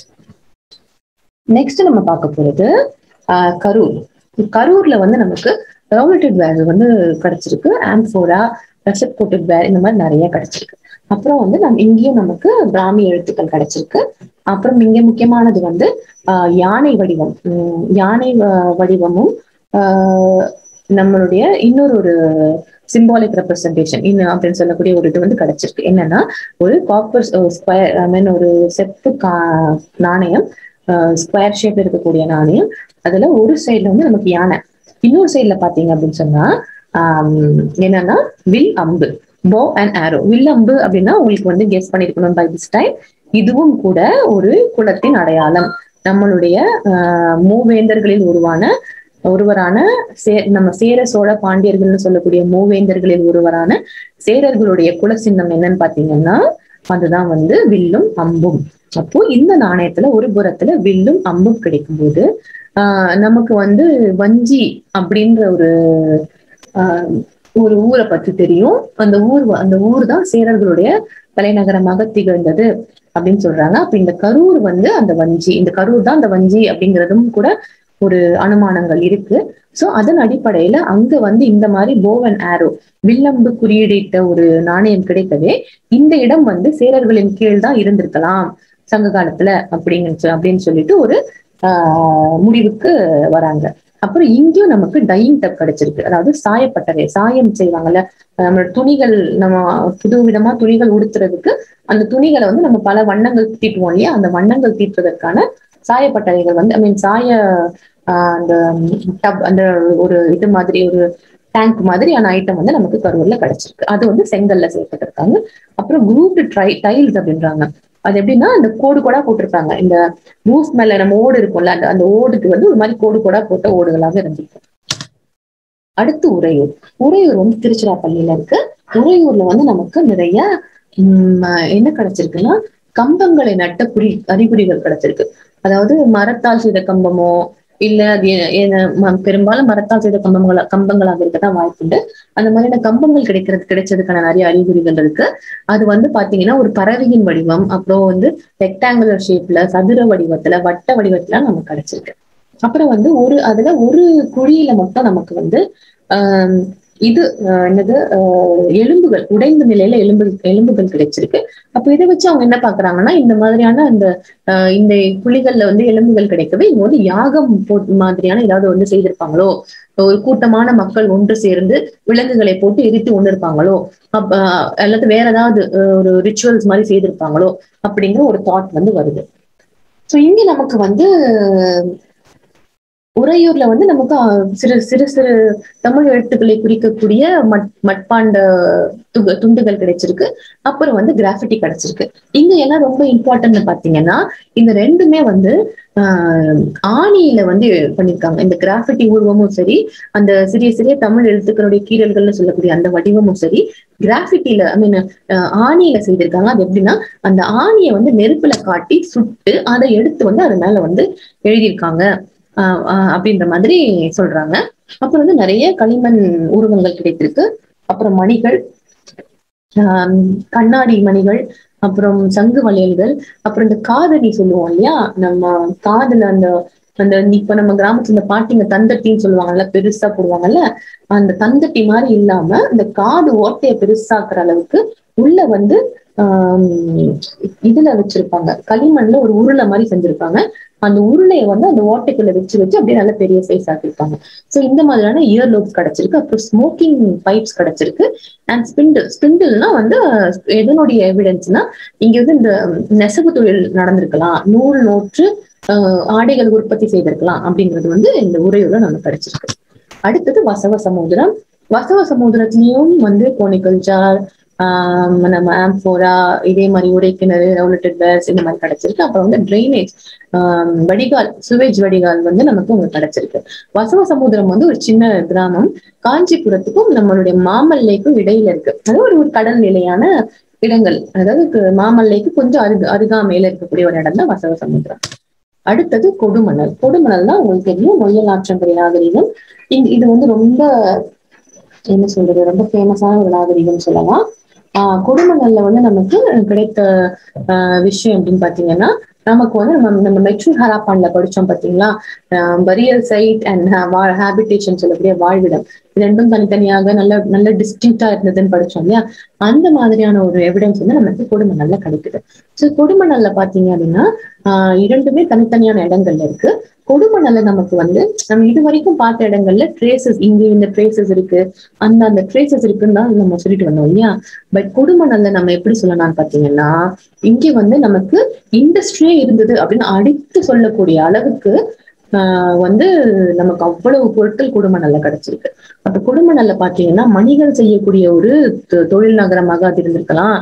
S1: நெக்ஸ்ட் நம்ம பார்க்க போறது ஆஹ் கரூர் கரூர்ல வந்து நமக்கு ரோமேட்டட் வேர் வந்து கிடைச்சிருக்கு ஆம்ஃபோரா ரெசெப்ட் கோட்டட் வேர் இந்த மாதிரி நிறைய கிடைச்சிருக்கு அப்புறம் வந்து நம்ம இங்கேயும் நமக்கு பிராமி எழுத்துக்கள் கிடைச்சிருக்கு அப்புறம் இங்க முக்கியமானது வந்து ஆஹ் யானை வடிவம் உம் யானை வ- வடிவமும் ஆஹ் நம்மளுடைய இன்னொரு ஒரு சிம்பாலிக் ரெப்ரசன்டேஷன் இன்னும் அப்படின்னு சொல்லக்கூடிய ஒரு இது வந்து கிடைச்சிருக்கு என்னன்னா ஒரு காப்பர் ஸ்கொயர் ஐ மீன் ஒரு செப்பு கா நாணயம் ஸ்கொயர் ஷேப் இருக்கக்கூடிய நாணயம் அதுல ஒரு சைடுல வந்து நமக்கு யானை இன்னொரு சைடுல பாத்தீங்க அப்படின்னு சொன்னா ஆஹ் என்னன்னா வில் அம்பு போ அண்ட் ஆரோ வில் அம்பு அப்படின்னா உங்களுக்கு வந்து கெஸ் பண்ணிருக்கணும் பை திஸ் டைம் இதுவும் கூட ஒரு குலத்தின் அடையாளம் நம்மளுடைய ஆஹ் மூவேந்தர்களில் உருவான ஒருவரான சே நம்ம சேர சோழ பாண்டியர்கள்னு சொல்லக்கூடிய மூவேந்தர்களில் ஒருவரான சேரர்களுடைய குல சின்னம் என்னன்னு பாத்தீங்கன்னா அதுதான் வந்து வில்லும் அம்பும் அப்போ இந்த நாணயத்துல ஒரு புறத்துல வில்லும் அம்பும் கிடைக்கும்போது ஆஹ் நமக்கு வந்து வஞ்சி அப்படின்ற ஒரு ஆஹ் ஒரு ஊரை பத்தி தெரியும் அந்த ஊர் வ- அந்த ஊர் தான் சேரர்களுடைய தலைநகரமாக திகழ்ந்தது அப்படின்னு சொல்றாங்க அப்ப இந்த கரூர் வந்து அந்த வஞ்சி இந்த கரூர் தான் அந்த வஞ்சி அப்படிங்கிறதும் கூட ஒரு அனுமானங்கள் இருக்கு சோ அதன் அடிப்படையில அங்க வந்து இந்த மாதிரி போவன் ஆரோ வில்லம்பு குறியீடிட்ட ஒரு நாணயம் கிடைக்கவே இந்த இடம் வந்து சேரர்களின் கீழ் தான் இருந்திருக்கலாம் சங்க காலத்துல அப்படிங்க சொ- அப்படின்னு சொல்லிட்டு ஒரு ஆஹ் முடிவுக்கு வராங்க அப்புறம் இங்கேயும் நமக்கு டையிங் டப் கிடைச்சிருக்கு அதாவது சாயப்பட்டறை சாயம் செய்வாங்கல்ல நம்மளோட துணிகள் நம்ம புது விதமா துணிகள் உடுத்துறதுக்கு அந்த துணிகளை வந்து நம்ம பல வண்ணங்கள் தீட்டுவோம் இல்லையா அந்த வண்ணங்கள் தீட்டுறதற்கான சாயப்பட்டறைகள் வந்து ஐ மீன் சாய ஆஹ் அந்த டப் அந்த ஒரு இது மாதிரி ஒரு டேங்க் மாதிரியான ஐட்டம் வந்து நமக்கு கரூர்ல கிடைச்சிருக்கு அது வந்து செங்கல்ல செய்யப்பட்டிருக்காங்க அப்புறம் குரூப் ட்ரை டைல்ஸ் அப்படின்றாங்க அது எப்படின்னா அந்த கோடு கோடா போட்டிருப்பாங்க இந்த ரூஃப் மேல நம்ம ஓடு இருக்கும்ல அந்த அந்த ஓடுக்கு வந்து ஒரு மாதிரி கோடு கோடா போட்ட ஓடுகளாக இருந்திருக்கு அடுத்து உறையூர் உறையூர் வந்து திருச்சிராப்பள்ளியில இருக்கு உறையூர்ல வந்து நமக்கு நிறைய உம் என்ன கிடைச்சிருக்குன்னா கம்பங்களை நட்ட குறி அறிகுறிகள் கிடைச்சிருக்கு அதாவது மரத்தால் செய்த கம்பமோ இல்ல அது எ- என்ன- ம- பெரும்பாலும் மரத்தால் செய்த கம்பங்களா கம்பங்களாக இருக்கதான் வாய்ப்புண்டு அந்த மாதிரியான கம்பங்கள் கிடைக்கிறது கிடைச்சதுக்கான நிறைய அறிகுறிகள் இருக்கு அது வந்து பாத்தீங்கன்னா ஒரு பறவையின் வடிவம் அப்புறம் வந்து ரெக்டாங்குலர் ஷேப்ல சதுர வடிவத்துல வட்ட வடிவத்துல நமக்கு கிடைச்சிருக்கு அப்புறம் வந்து ஒரு அதுல ஒரு குழியில மட்டும் நமக்கு வந்து ஆஹ் இது ஆஹ் என்னது ஆஹ் எலும்புகள் உடைந்த நிலையில எலும்பு எலும்புகள் கிடைச்சிருக்கு அப்ப இதை வச்சு அவங்க என்ன பாக்குறாங்கன்னா இந்த மாதிரியான அந்த ஆஹ் இந்த குழிகள்ல வந்து எலும்புகள் கிடைக்கவே இவங்க வந்து யாகம் போட்டு மாதிரியான ஏதாவது வந்து செய்திருப்பாங்களோ ஒரு கூட்டமான மக்கள் ஒன்று சேர்ந்து விலங்குகளை போட்டு எரித்து ஒண்ணு இருப்பாங்களோ அப்ப ஆஹ் அல்லது வேற ஏதாவது ஆஹ் ஒரு ரிச்சுவல்ஸ் மாதிரி செய்திருப்பாங்களோ அப்படிங்கிற ஒரு தாட் வந்து வருது சோ இங்க நமக்கு வந்து உறையூர்ல வந்து நமக்கு ஆஹ், சிறு சிறு சிறு தமிழ் எழுத்துக்களை குறிக்கக்கூடிய மட் மட்பாண்ட துக- துண்டுகள் கிடைச்சிருக்கு அப்புறம் வந்து கிராஃபிட்டி கிடைச்சிருக்கு இங்க என்ன ரொம்ப இம்பார்ட்டன்ட் பாத்தீங்கன்னா இந்த ரெண்டுமே வந்து ஆஹ், ஆணியில வந்து பண்ணிருக்காங்க இந்த கிராஃபிட்டி உருவமும் சரி அந்த சிறிய சிறிய தமிழ் எழுத்துக்களுடைய கீறல்கள்னு சொல்லக்கூடிய அந்த வடிவமும் சரி கிராஃபிட்டில ஐ மீன் ஆணியில செய்திருக்காங்க அது எப்படின்னா அந்த ஆணியை வந்து நெருப்புல காட்டி சுட்டு அதை எடுத்து வந்து அது மேல வந்து எழுதியிருக்காங்க ஆஹ் ஆஹ் அப்படின்ற மாதிரி சொல்றாங்க அப்புறம் வந்து நிறைய களிமண் உருவங்கள் கிடைத்திருக்கு அப்புறம் மணிகள் ஆஹ் கண்ணாடி மணிகள் அப்புறம் சங்கு வளையல்கள் அப்புறம் இந்த காதணி சொல்லுவோம் இல்லையா நம்ம காதுல அந்த அந்த இப்ப நம்ம கிராமத்துல இந்த பாட்டிங்க தந்தட்டின்னு சொல்லுவாங்கல்ல பெருசா போடுவாங்கல்ல அந்த தந்தட்டி மாதிரி இல்லாம இந்த காது ஓட்டைய பெருசாக்குற அளவுக்கு உள்ள வந்து ஆஹ் இதுல வச்சிருப்பாங்க களிமண்ல ஒரு உருளை மாதிரி செஞ்சிருப்பாங்க அந்த உருளையை வந்து அந்த ஓட்டைக்குள்ள வச்சு வச்சு அப்படியே நல்ல பெரிய சைஸ் ஆக்கிருப்பாங்க சோ இந்த மாதிரியான இயர் லோப்ஸ் கிடைச்சிருக்கு அப்புறம் ஸ்மோக்கிங் பைப்ஸ் கிடைச்சிருக்கு அண்ட் ஸ்பிண்டில் ஸ்பிண்டில்னா வந்து எதனுடைய எவிடன்ஸ்னா இங்க வந்து இந்த நெசவு தொழில் நடந்திருக்கலாம் நூல் நூற்று ஆஹ் ஆடைகள் உற்பத்தி செய்திருக்கலாம் அப்படிங்கிறது வந்து இந்த உரையோட நமக்கு கிடைச்சிருக்கு அடுத்தது வசவ சமுதிரம் வசவ சமுதிரத்திலயும் வந்து கோனிக்கல் ஜார் ஆஹ் நம்ம ஆம்போரா இதே மாதிரி உடைக்கிணறு ரவுலட்டட் பேர்ஸ் இந்த மாதிரி கிடைச்சிருக்கு அப்புறம் வந்து ட்ரைனேஜ் வடிகால் சுவேஜ் வடிகால் வந்து நமக்கு உங்களுக்கு கிடைச்சிருக்கு வசவ சமுதிரம் வந்து ஒரு சின்ன கிராமம் காஞ்சிபுரத்துக்கும் நம்மளுடைய மாமல்லைக்கும் இடையில இருக்கு அது ஒரு ஒரு கடல் நிலையான இடங்கள் அதாவது மாமல்லைக்கு கொஞ்சம் அருகு அருகாமையில இருக்கக்கூடிய ஒரு இடம் தான் வசவ சமுதிரம் அடுத்தது கொடுமணல் கொடுமணல்னா உங்களுக்கு தெரியும் நொய்யல் ஆற்றங்கரை நாகரிகம் இது வந்து ரொம்ப என்ன சொல்றது ரொம்ப ஃபேமஸான ஒரு நாகரிகம் சொல்லலாம் ஆஹ் கொடுமணல்ல வந்து நமக்கு கிடைத்த ஆஹ் விஷயம் அப்படின்னு பாத்தீங்கன்னா நமக்கு வந்து நம்ம நம்ம மெட்ரூர் ஹராப்பான்ல படிச்சோம் பாத்தீங்களா பரியல் சைட் அண்ட் ஹேபிடேஷன் சொல்லக்கூடிய வாழ்விடம் ரெண்டும் தனித்தனியாக நல்ல நல்ல டிஸ்டிங்டா இருந்ததுன்னு படிச்சோம் இல்லையா அந்த மாதிரியான ஒரு எவிடன்ஸ் வந்து நமக்கு கொடுமணல்ல கிடைக்குது ஸோ கொடுமணல்ல பாத்தீங்க அப்படின்னா ஆஹ் இரண்டுமே தனித்தனியான இடங்கள்ல இருக்கு கொடுமணல்ல நமக்கு வந்து நம்ம இது வரைக்கும் பார்த்த இடங்கள்ல ட்ரேசஸ் இங்க இந்த ட்ரேசஸ் இருக்கு அந்த அந்த ட்ரேசஸ் இருக்குன்னு தான் நம்ம சொல்லிட்டு வந்தோம் இல்லையா பட் கொடுமணல்ல நம்ம எப்படி சொல்லலாம்னு பாத்தீங்கன்னா இங்க வந்து நமக்கு இண்டஸ்ட்ரியே இருந்தது அப்படின்னு அடித்து சொல்லக்கூடிய அளவுக்கு ஆஹ் வந்து நமக்கு அவ்வளவு பொருட்கள் கொடுமணல்ல கிடைச்சிருக்கு அப்ப கொடுமணல்ல பாத்தீங்கன்னா மணிகள் செய்யக்கூடிய ஒரு தொழில் நகரமாக அது இருந்திருக்கலாம்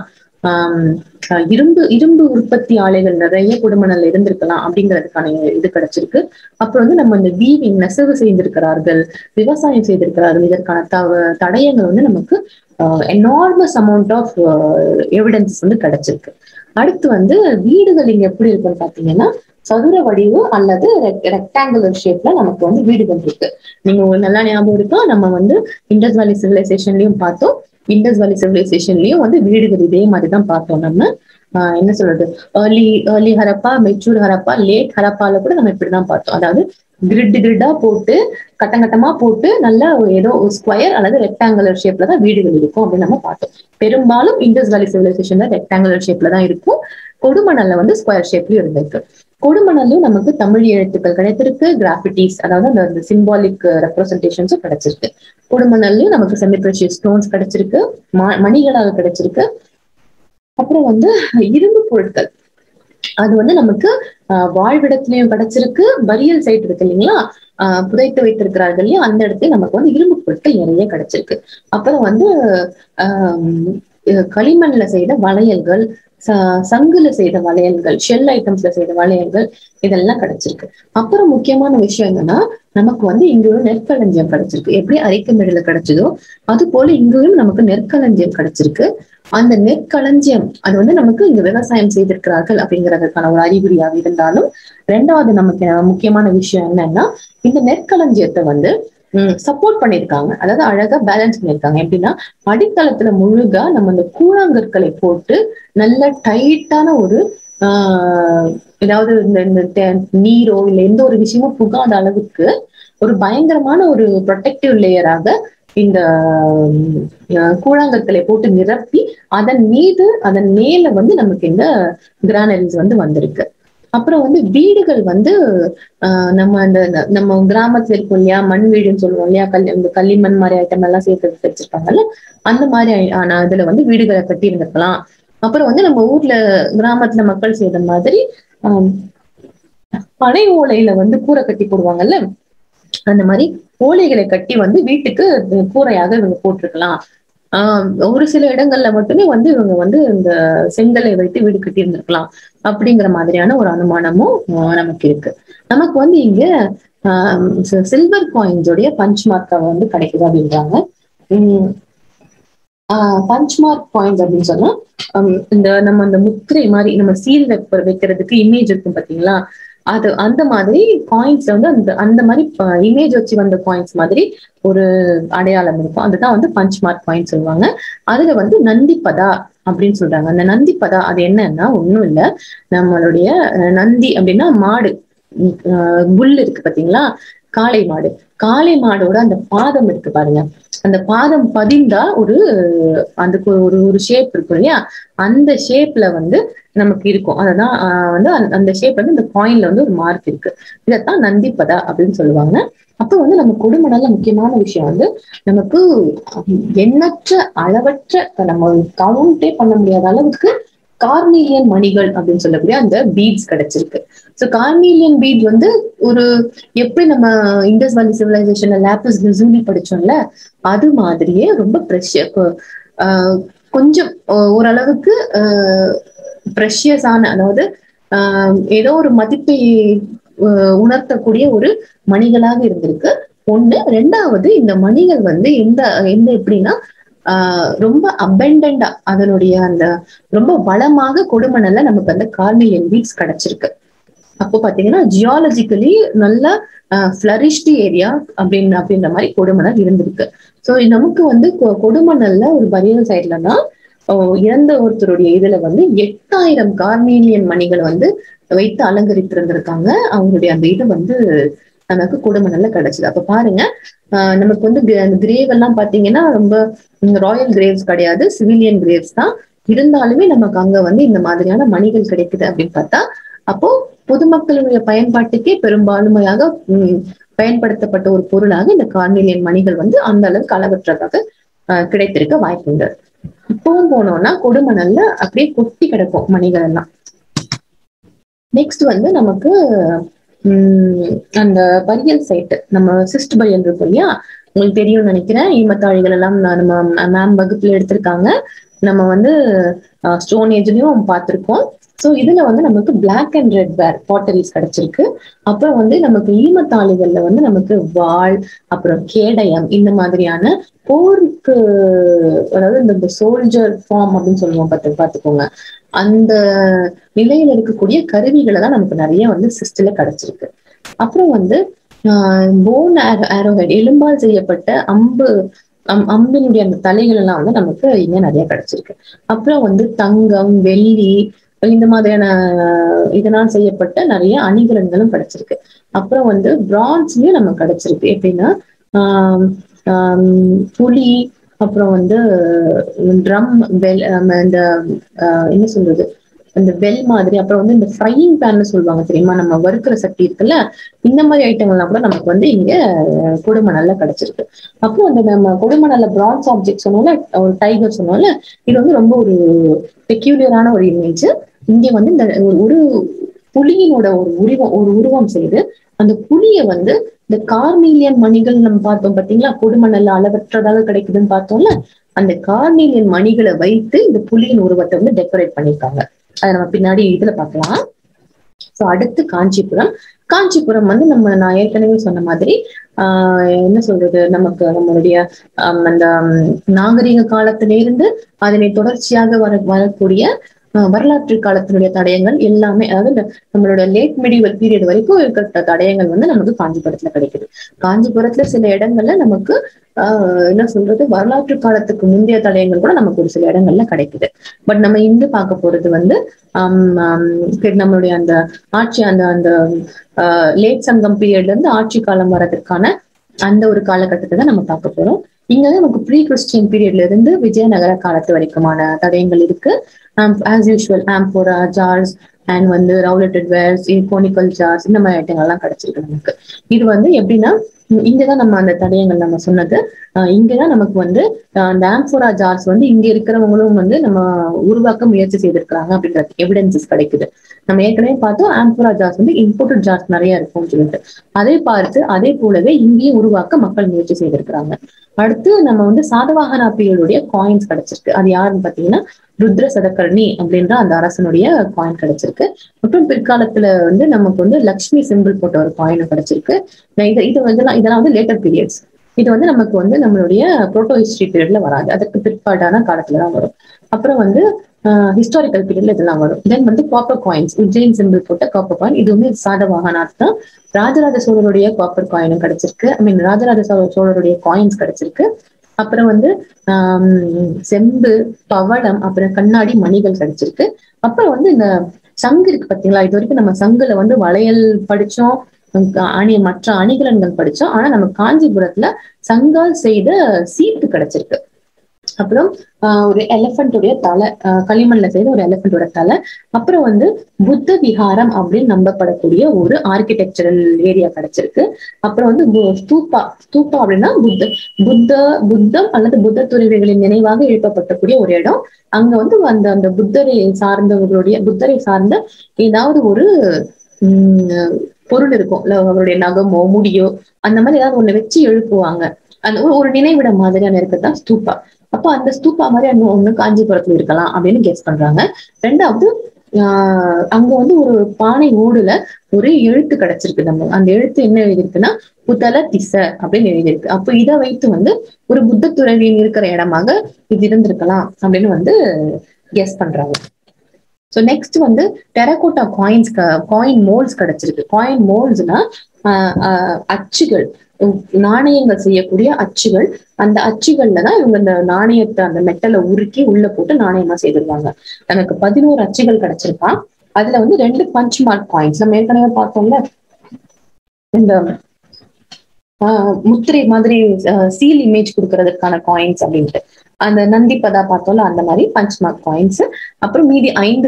S1: ஆஹ் இரும்பு இரும்பு உற்பத்தி ஆலைகள் நிறைய குடும்பநல்ல இருந்திருக்கலாம் அப்படிங்கிறதுக்கான இது கிடைச்சிருக்கு அப்புறம் வந்து நம்ம இந்த வீவிங் நெசவு செய்திருக்கிறார்கள் விவசாயம் செய்திருக்கிறார்கள் இதற்கான த தடயங்கள் வந்து நமக்கு எனார்மஸ் அமௌண்ட் ஆஃப் எவிடன்ஸ் வந்து கிடைச்சிருக்கு அடுத்து வந்து வீடுகள் இங்க எப்படி இருக்குன்னு பாத்தீங்கன்னா சதுர வடிவு அல்லது ரெக்டாங்குலர் ஷேப்ல நமக்கு வந்து வீடுகள் இருக்கு நீங்க நல்லா ஞாபகம் இருக்கா நம்ம வந்து இண்டஸ் வேலி சிவிலைசேஷன்லயும் பார்த்தோம் இண்டஸ் வேலி சிவிலைசேஷன்லயும் வந்து வீடுகள் இதே மாதிரி தான் பார்த்தோம் நம்ம ஆஹ் என்ன சொல்றது early early Harappa mature Harappa late ஹரப்பால கூட நம்ம இப்படிதான் பார்த்தோம் அதாவது கிரிட் கிரிட்டா போட்டு கட்டங்கட்டமா போட்டு நல்ல ஏதோ ஸ்கொயர் அல்லது ரெக்டாங்குலர் ஷேப்ல தான் வீடுகள் இருக்கும் அப்படின்னு நம்ம பார்த்தோம் பெரும்பாலும் இண்டஸ் வேலி சிவிலைசேஷன்ல ரெக்டாங்குலர் ஷேப்ல தான் இருக்கும் கொடுமணல்ல வந்து ஸ்கொயர் ஷேப்லயும் இருந்திருக்கு கொடுமணல்லையும் நமக்கு தமிழ் எழுத்துக்கள் கிடைத்திருக்கு கிராஃபிட்டிஸ் அதாவது அந்த சிம்பாலிக் ரெப்ரஸன்டேஷன்ஸும் கிடைச்சிருக்கு கொடுமணல்லையும் நமக்கு செமி ப்ரெஷியஸ் ஸ்டோன்ஸ் கிடைச்சிருக்கு மணிகளாக கிடைச்சிருக்கு அப்புறம் வந்து இரும்பு பொருட்கள் அது வந்து நமக்கு வாழ்விடத்திலையும் கிடைச்சிருக்கு பரியல் சைட் இருக்கு இல்லைங்களா ஆஹ் புதைத்து வைத்திருக்கிறார்கள் இல்லையா அந்த இடத்துல நமக்கு வந்து இரும்பு பொருட்கள் நிறைய கிடைச்சிருக்கு அப்புறம் வந்து ஆஹ் களிமண்ல செய்த வளையல்கள் சங்குல செய்த வளையல்கள் ஷெல் ஐட்டம்ஸ்ல செய்த வளையல்கள் இதெல்லாம் கிடைச்சிருக்கு அப்புறம் முக்கியமான விஷயம் என்னன்னா நமக்கு வந்து இங்க ஒரு நெற்களஞ்சியம் கிடைச்சிருக்கு எப்படி அரைக்கமேடுல கிடைச்சதோ அது போல இங்கேயும் நமக்கு நெற்களஞ்சியம் கிடைச்சிருக்கு அந்த நெற்களஞ்சியம் அது வந்து நமக்கு இங்க விவசாயம் செய்திருக்கிறார்கள் அப்படிங்கிறதுக்கான ஒரு அறிகுறியாக இருந்தாலும் ரெண்டாவது நமக்கு முக்கியமான விஷயம் என்னன்னா இந்த நெற்களஞ்சியத்தை வந்து சப்போர்ட் பண்ணியிருக்காங்க அதாவது அழகா பேலன்ஸ் பண்ணியிருக்காங்க எப்படின்னா அடித்தளத்துல முழுகா நம்ம இந்த கூழாங்கற்களை போட்டு நல்ல டைட்டான ஒரு ஆஹ் ஏதாவது இந்த இந்த நீரோ இல்ல எந்த ஒரு விஷயமும் புகாத அளவுக்கு ஒரு பயங்கரமான ஒரு ப்ரொடெக்டிவ் லேயராக இந்த கூழாங்கற்களை போட்டு நிரப்பி அதன் மீது அதன் மேல வந்து நமக்கு இந்த கிரானரிஸ் வந்து வந்திருக்கு அப்புறம் வந்து வீடுகள் வந்து ஆஹ் நம்ம அந்த நம்ம கிராமத்துல இருக்கும் இல்லையா மண் வீடுன்னு சொல்லுவோம் இல்லையா கல் இந்த களிமண் மாதிரி ஐட்டம் எல்லாம் சேர்த்து வச்சிருப்பாங்கல்ல அந்த மாதிரி ஆனா இதுல வந்து வீடுகளை கட்டி இருந்திருக்கலாம் அப்புறம் வந்து நம்ம ஊர்ல கிராமத்துல மக்கள் செய்த மாதிரி ஆஹ் பனை ஓலையில வந்து கூரை கட்டி போடுவாங்கல்ல அந்த மாதிரி ஓலைகளை கட்டி வந்து வீட்டுக்கு கூரையாக இவங்க போட்டிருக்கலாம் ஆஹ் ஒரு சில இடங்கள்ல மட்டுமே வந்து இவங்க வந்து இந்த செங்கலை வைத்து வீடு கட்டி இருந்திருக்கலாம் அப்படிங்கிற மாதிரியான ஒரு அனுமானமும் நமக்கு இருக்கு நமக்கு வந்து இங்க சில்வர் காயின்ஸோடைய பஞ்ச் மார்க்கை வந்து கிடைக்குது அப்படின்றாங்க உம் பஞ்ச் மார்க் பாயிண்ட்ஸ் அப்படின்னு சொன்னா இந்த நம்ம அந்த முத்திரை மாதிரி நம்ம சீல் வைப்ப வைக்கிறதுக்கு இமேஜ் இருக்கும் பாத்தீங்களா அது அந்த மாதிரி காயின்ஸ் வந்து அந்த அந்த மாதிரி இமேஜ் வச்சு வந்த காயின்ஸ் மாதிரி ஒரு அடையாளம் இருக்கும் அதுதான் வந்து பஞ்ச் மார்க் காயின் சொல்லுவாங்க அதுல வந்து நந்திப்பதா அப்படின்னு சொல்றாங்க அந்த நந்திப்பதா அது என்னன்னா ஒண்ணும் இல்ல நம்மளுடைய அஹ், நந்தி அப்படின்னா மாடு உம், அஹ், புல் இருக்கு பாத்தீங்களா காளை மாடு காளை மாடோட அந்த பாதம் இருக்கு பாருங்க அந்த பாதம் பதிந்தா ஒரு அதுக்கு ஒரு ஒரு ஷேப் இருக்கும் இல்லையா அந்த ஷேப்ல வந்து நமக்கு இருக்கும் அததான் ஆஹ் வந்து அந்த- அந்த ஷேப் வந்து இந்த காயின்ல வந்து ஒரு மார்க் இருக்கு இதைத்தான் நந்திப்பதா அப்படின்னு சொல்லுவாங்க அப்போ வந்து நம்ம கொடுமணல்ல முக்கியமான விஷயம் வந்து நமக்கு எண்ணற்ற அளவற்ற நம்ம கவுண்டே பண்ண முடியாத அளவுக்கு கார்னீலியன் மணிகள் அப்படின்னு சொல்லக்கூடிய அந்த பீட்ஸ் கிடைச்சிருக்கு ஸோ கார்னீலியன் பீட் வந்து ஒரு எப்படி நம்ம இண்டஸ் வேலி சிவிலைசேஷன்ல லேப்பஸ் லிசூலி படிச்சோம்ல அது மாதிரியே ரொம்ப ப்ரெஷ் கொஞ்சம் அஹ், ஓரளவுக்கு ப்ரெஷியஸான அதாவது ஆஹ், ஏதோ ஒரு மதிப்பை அஹ், உணர்த்தக்கூடிய ஒரு மணிகளாக இருந்திருக்கு ஒண்ணு ரெண்டாவது இந்த மணிகள் வந்து எந்த எந்த எப்படின்னா ஆஹ், ரொம்ப அபெண்டண்டா அதனுடைய அந்த ரொம்ப வளமாக கொடுமணல்ல நமக்கு அந்த கார்னிலியன் பீட்ஸ் கிடைச்சிருக்கு அப்போ பாத்தீங்கன்னா ஜியாலஜிக்கலி நல்ல ஃபிளரிஷ்டு ஏரியா அப்படின்னு அப்படின்ற மாதிரி கொடுமணல் இருந்திருக்கு ஸோ நமக்கு வந்து கொ- கொடுமணல்ல ஒரு பரியல் சைட்லனா இறந்த ஒருத்தருடைய இதுல வந்து எட்டாயிரம் கார்மீனியன் மணிகளை வந்து வைத்து அலங்கரித்திருந்திருக்காங்க அவங்களுடைய அந்த இது வந்து நமக்கு கொடுமணல்ல கிடைச்சது அப்ப பாருங்க ஆஹ் நமக்கு வந்து gra- அந்த கிரேவ் எல்லாம் பாத்தீங்கன்னா ரொம்ப ராயல் கிரேவ்ஸ் கிடையாது சிவிலியன் கிரேவ்ஸ் தான் இருந்தாலுமே நமக்கு அங்க வந்து இந்த மாதிரியான மணிகள் கிடைக்குது அப்படின்னு பார்த்தா அப்போ பொதுமக்களுடைய பயன்பாட்டுக்கே பெரும்பான்மையாக உம், பயன்படுத்தப்பட்ட ஒரு பொருளாக இந்த கார்னிலியன் மணிகள் வந்து அந்த அளவுக்கு அளவற்றதாக ஆஹ், கிடைத்திருக்க வாய்ப்புண்டு இப்பவும் போனோம்னா கொடுமணல்ல அப்படியே கொட்டி கிடக்கும் மணிகள் எல்லாம் நெக்ஸ்ட் வந்து நமக்கு உம் அந்த பரியல் சைட்டு நம்ம சிஸ்ட் பரியல் இருக்கும் இல்லையா உங்களுக்கு தெரியும்னு நினைக்கிறேன் ஈமத்தாழிகள் எல்லாம் நான் நம்ம மேம் வகுப்புல எடுத்திருக்காங்க நம்ம வந்து ஸ்டோன் ஏஜ்லயும் பார்த்திருக்கோம் ஸோ இதுல வந்து நமக்கு black and red ware potteries கிடைச்சிருக்கு அப்புறம் வந்து நமக்கு ஈமத்தாளிகள்ல வந்து நமக்கு வாள் அப்புறம் கேடயம் இந்த மாதிரியான போருக்கு அதாவது இந்த சோல்ஜர் ஃபார்ம் அப்படின்னு சொல்லுவோம் பார்த்து பார்த்துக்கோங்க அந்த நிலையில இருக்கக்கூடிய கருவிகளை தான் நமக்கு நிறைய வந்து சிஸ்டில கிடைச்சிருக்கு அப்புறம் வந்து போன் ஆரோஹெட் எலும்பால் செய்யப்பட்ட அம்பு அம் அம்பினுடைய அந்த தலைகள் எல்லாம் வந்து நமக்கு இங்க நிறைய கிடைச்சிருக்கு அப்புறம் வந்து தங்கம் வெள்ளி இந்த மாதிரியான இதனால் செய்யப்பட்ட நிறைய அணிகலன்களும் கிடைச்சிருக்கு அப்புறம் வந்து பிரான்ஸ்லயும் நமக்கு கிடைச்சிருக்கு எப்படின்னா ஆஹ் ஆஹ் புலி அப்புறம் வந்து ட்ரம் வெல் இந்த ஆஹ் என்ன சொல்றது இந்த வெல் மாதிரி அப்புறம் வந்து இந்த ஃப்ரையிங் பேன்னு சொல்லுவாங்க தெரியுமா நம்ம வறுக்கிற சக்தி இருக்குல்ல இந்த மாதிரி ஐட்டங்கள்லாம் கூட நமக்கு வந்து இங்க கொடுமணல்ல கிடைச்சிருக்கு அப்புறம் அந்த நம்ம கொடுமணல்ல பிரான்ஸ் ஆப்ஜெக்ட் சொன்னோம்ல ஒரு டைகர் சொன்னோம்ல இது வந்து ரொம்ப ஒரு பெக்யூலியரான ஒரு இமேஜ் இங்க வந்து இந்த ஒரு புலியினோட ஒரு உருவம் ஒரு உருவம் செய்து அந்த புலிய வந்து இந்த கார்னீலியன் மணிகள் நம்ம பார்த்தோம் பாத்தீங்களா கொடுமணல்ல அளவற்றதாக கிடைக்குதுன்னு பார்த்தோம்ல அந்த கார்னீலியன் மணிகளை வைத்து இந்த புலியின் உருவத்தை வந்து டெக்கரேட் பண்ணியிருக்காங்க அதை நம்ம பின்னாடி இதுல பார்க்கலாம் சோ அடுத்து காஞ்சிபுரம் காஞ்சிபுரம் வந்து நம்ம நான் ஏற்கனவே சொன்ன மாதிரி ஆஹ் என்ன சொல்றது நமக்கு நம்மளுடைய அந்த நாகரிக காலத்திலிருந்து அதனை தொடர்ச்சியாக வர வரக்கூடிய வரலாற்று காலத்தினுடைய தடயங்கள் எல்லாமே அதாவது நம்மளோட லேட் மெடிவல் பீரியட் வரைக்கும் இருக்கிற தடயங்கள் வந்து நமக்கு காஞ்சிபுரத்துல கிடைக்குது காஞ்சிபுரத்துல சில இடங்கள்ல நமக்கு ஆஹ் என்ன சொல்றது வரலாற்று காலத்துக்கு முந்தைய தடயங்கள் கூட நமக்கு ஒரு சில இடங்கள்ல கிடைக்குது பட் நம்ம இந்து பார்க்க போறது வந்து நம்மளுடைய அந்த ஆட்சி அந்த அந்த லேட் சங்கம் பீரியட்ல இருந்து ஆட்சி காலம் வர்றதுக்கான அந்த ஒரு காலகட்டத்தை தான் நம்ம பார்க்க போறோம் இங்க நமக்கு ப்ரீ கிறிஸ்டியன் பீரியட்ல இருந்து விஜயநகர காலத்து வரைக்குமான தடயங்கள் இருக்கு as usual amphora jars and வந்து ரவுலட்டட் வேர்ஸ் கோனிக்கல் ஜார்ஸ் இந்த மாதிரி ஐட்டங்கள்லாம் கிடைச்சிருக்கு நமக்கு இது வந்து எப்படின்னா இங்கதான் நம்ம அந்த தடயங்கள் நம்ம சொன்னது இங்கதான் நமக்கு வந்து அந்த ஆம்போரா ஜார்ஸ் வந்து இங்க இருக்கிறவங்களும் வந்து நம்ம உருவாக்க முயற்சி செய்திருக்கிறாங்க அப்படின்றது எவிடன்சஸ் கிடைக்குது நம்ம ஏற்கனவே பார்த்தோம் ஆம்போரா ஜார்ஸ் வந்து இம்போர்ட்டட் ஜார்ஸ் நிறைய இருக்கும்னு சொல்லிட்டு அதை பார்த்து அதே போலவே இங்கேயும் உருவாக்க மக்கள் முயற்சி செய்திருக்கிறாங்க அடுத்து நம்ம வந்து சாதவாகனா பீரியடுடைய காயின்ஸ் கிடைச்சிருக்கு அது யாருன்னு பாத்தீங்கன்னா ருத்ர சதகர்ணி அப்படின்ற அந்த அரசனுடைய காயின் கிடைச்சிருக்கு மற்றும் பிற்காலத்துல வந்து நமக்கு வந்து லக்ஷ்மி சிம்பிள் போட்ட ஒரு காயின் கிடைச்சிருக்கு இது இது இதெல்லாம் இதெல்லாம் வந்து லேட்டர் பீரியட்ஸ் இது வந்து நமக்கு வந்து நம்மளுடைய புரோட்டோ ஹிஸ்டரி பீரியட்ல வராது அதுக்கு பிற்பாடான காலத்துல தான் வரும் அப்புறம் வந்து ஹிஸ்டாரிக்கல் பீரியட்ல இதெல்லாம் வரும் தென் வந்து காப்பர் காயின்ஸ் உஜ்ஜைன் சிம்பிள் போட்ட காப்பர் காயின் இதுவுமே சாதவாகனார் தான் ராஜராஜ சோழருடைய காப்பர் காயினும் கிடைச்சிருக்கு ஐ மீன் ராஜராஜ சோழ சோழருடைய காயின்ஸ் கிடைச்சிருக்கு அப்புறம் வந்து ஆம், செம்பு பவளம் அப்புறம் கண்ணாடி மணிகள் கிடைச்சிருக்கு அப்புறம் வந்து இந்த சங்கு இருக்கு பாத்தீங்களா இது வரைக்கும் நம்ம சங்குல வந்து வளையல் படிச்சோம் உம், அணி மற்ற அணிகலன்கள் படிச்சோம் ஆனா நம்ம காஞ்சிபுரத்துல சங்கால் செய்த சீட்டு கிடைச்சிருக்கு அப்புறம் ஆஹ் ஒரு எலிஃபண்டோடைய தலை ஆஹ் களிமண்ல செய்த ஒரு எலிஃபண்டோட தலை அப்புறம் வந்து புத்த விஹாரம் அப்படின்னு நம்பப்படக்கூடிய ஒரு ஆர்கிடெக்சரல் ஏரியா கிடைச்சிருக்கு அப்புறம் வந்து பு- ஸ்தூபா ஸ்தூபா அப்படின்னா புத்த புத்த புத்தம் அல்லது புத்த துறவிகளின் நினைவாக எழுப்பப்பட்டக்கூடிய ஒரு இடம் அங்க வந்து அந்த அந்த புத்தரை சார்ந்தவர்களுடைய புத்தரை சார்ந்த ஏதாவது ஒரு உம் பொருள் இருக்கும் இல்ல அவருடைய நகமோ முடியோ அந்த மாதிரி ஏதாவது ஒண்ணு வச்சு எழுப்புவாங்க அந்த ஒரு ஒரு நினைவிடம் மாதிரியான இருக்கதான் ஸ்தூபா அப்போ அந்த ஸ்தூபா மாதிரி அங்க ஒண்ணு காஞ்சிபுரத்துல இருக்கலாம் அப்படின்னு கெஸ் பண்றாங்க ரெண்டாவது ஆஹ் அங்க வந்து ஒரு பானை ஓடுல ஒரு எழுத்து கிடைச்சிருக்கு நம்ம அந்த எழுத்து என்ன எழுதியிருக்குன்னா புத்தல திச அப்படின்னு எழுதியிருக்கு அப்போ இதை வைத்து வந்து ஒரு புத்த துறவியின் இருக்கிற இடமாக இது இருந்திருக்கலாம் அப்படின்னு வந்து கெஸ் பண்றாங்க ஸோ நெக்ஸ்ட் வந்து டெரகோட்டா காயின்ஸ் காயின் மோல்ஸ் கிடைச்சிருக்கு காயின் மோல்ஸ்னா அச்சுகள் உம், நாணயங்கள் செய்யக்கூடிய அச்சுகள் அந்த அச்சுகள்ல தான் இவங்க இந்த நாணயத்தை அந்த மெட்டலை உருக்கி உள்ள போட்டு நாணயமா செய்திருவாங்க நமக்கு பதினோரு அச்சுகள் கிடைச்சிருக்கான் அதுல வந்து ரெண்டு பஞ்ச் மார்க் காயின்ஸ் நம்ம ஏற்கனவே பார்த்தோம்ல இந்த ஆஹ் முத்திரை மாதிரி சீல் இமேஜ் கொடுக்கறதுக்கான காயின்ஸ் அப்படின்ட்டு அந்த நந்திப்பதா பார்த்தோம்ல அந்த மாதிரி பஞ்ச் மார்க் காயின்ஸ் அப்புறம் மீதி ஐந்து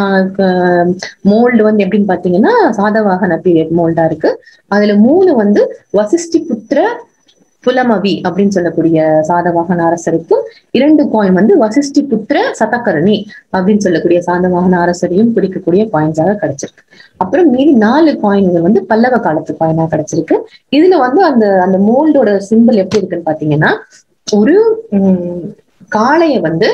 S1: மோல்டு வந்து எப்படின்னு பாத்தீங்கன்னா சாதவாகன பீரியட் மோல்டா இருக்கு அதுல மூணு வந்து வசிஷ்டி புத்திர புலமவி அப்படின்னு சொல்லக்கூடிய சாதவாகன அரசருக்கும் இரண்டு காயின் வந்து வசிஷ்டி புத்திர சதகரணி அப்படின்னு சொல்லக்கூடிய சாதவாகன அரசரையும் குறிக்கக்கூடிய காயின்ஸாக கிடைச்சிருக்கு அப்புறம் மீதி நாலு காயின்கள் வந்து பல்லவ காலத்து காயினா கிடைச்சிருக்கு இதுல வந்து அந்த அந்த மோல்டோட சிம்பிள் எப்படி இருக்குன்னு பாத்தீங்கன்னா ஒரு உம், காளைய வந்து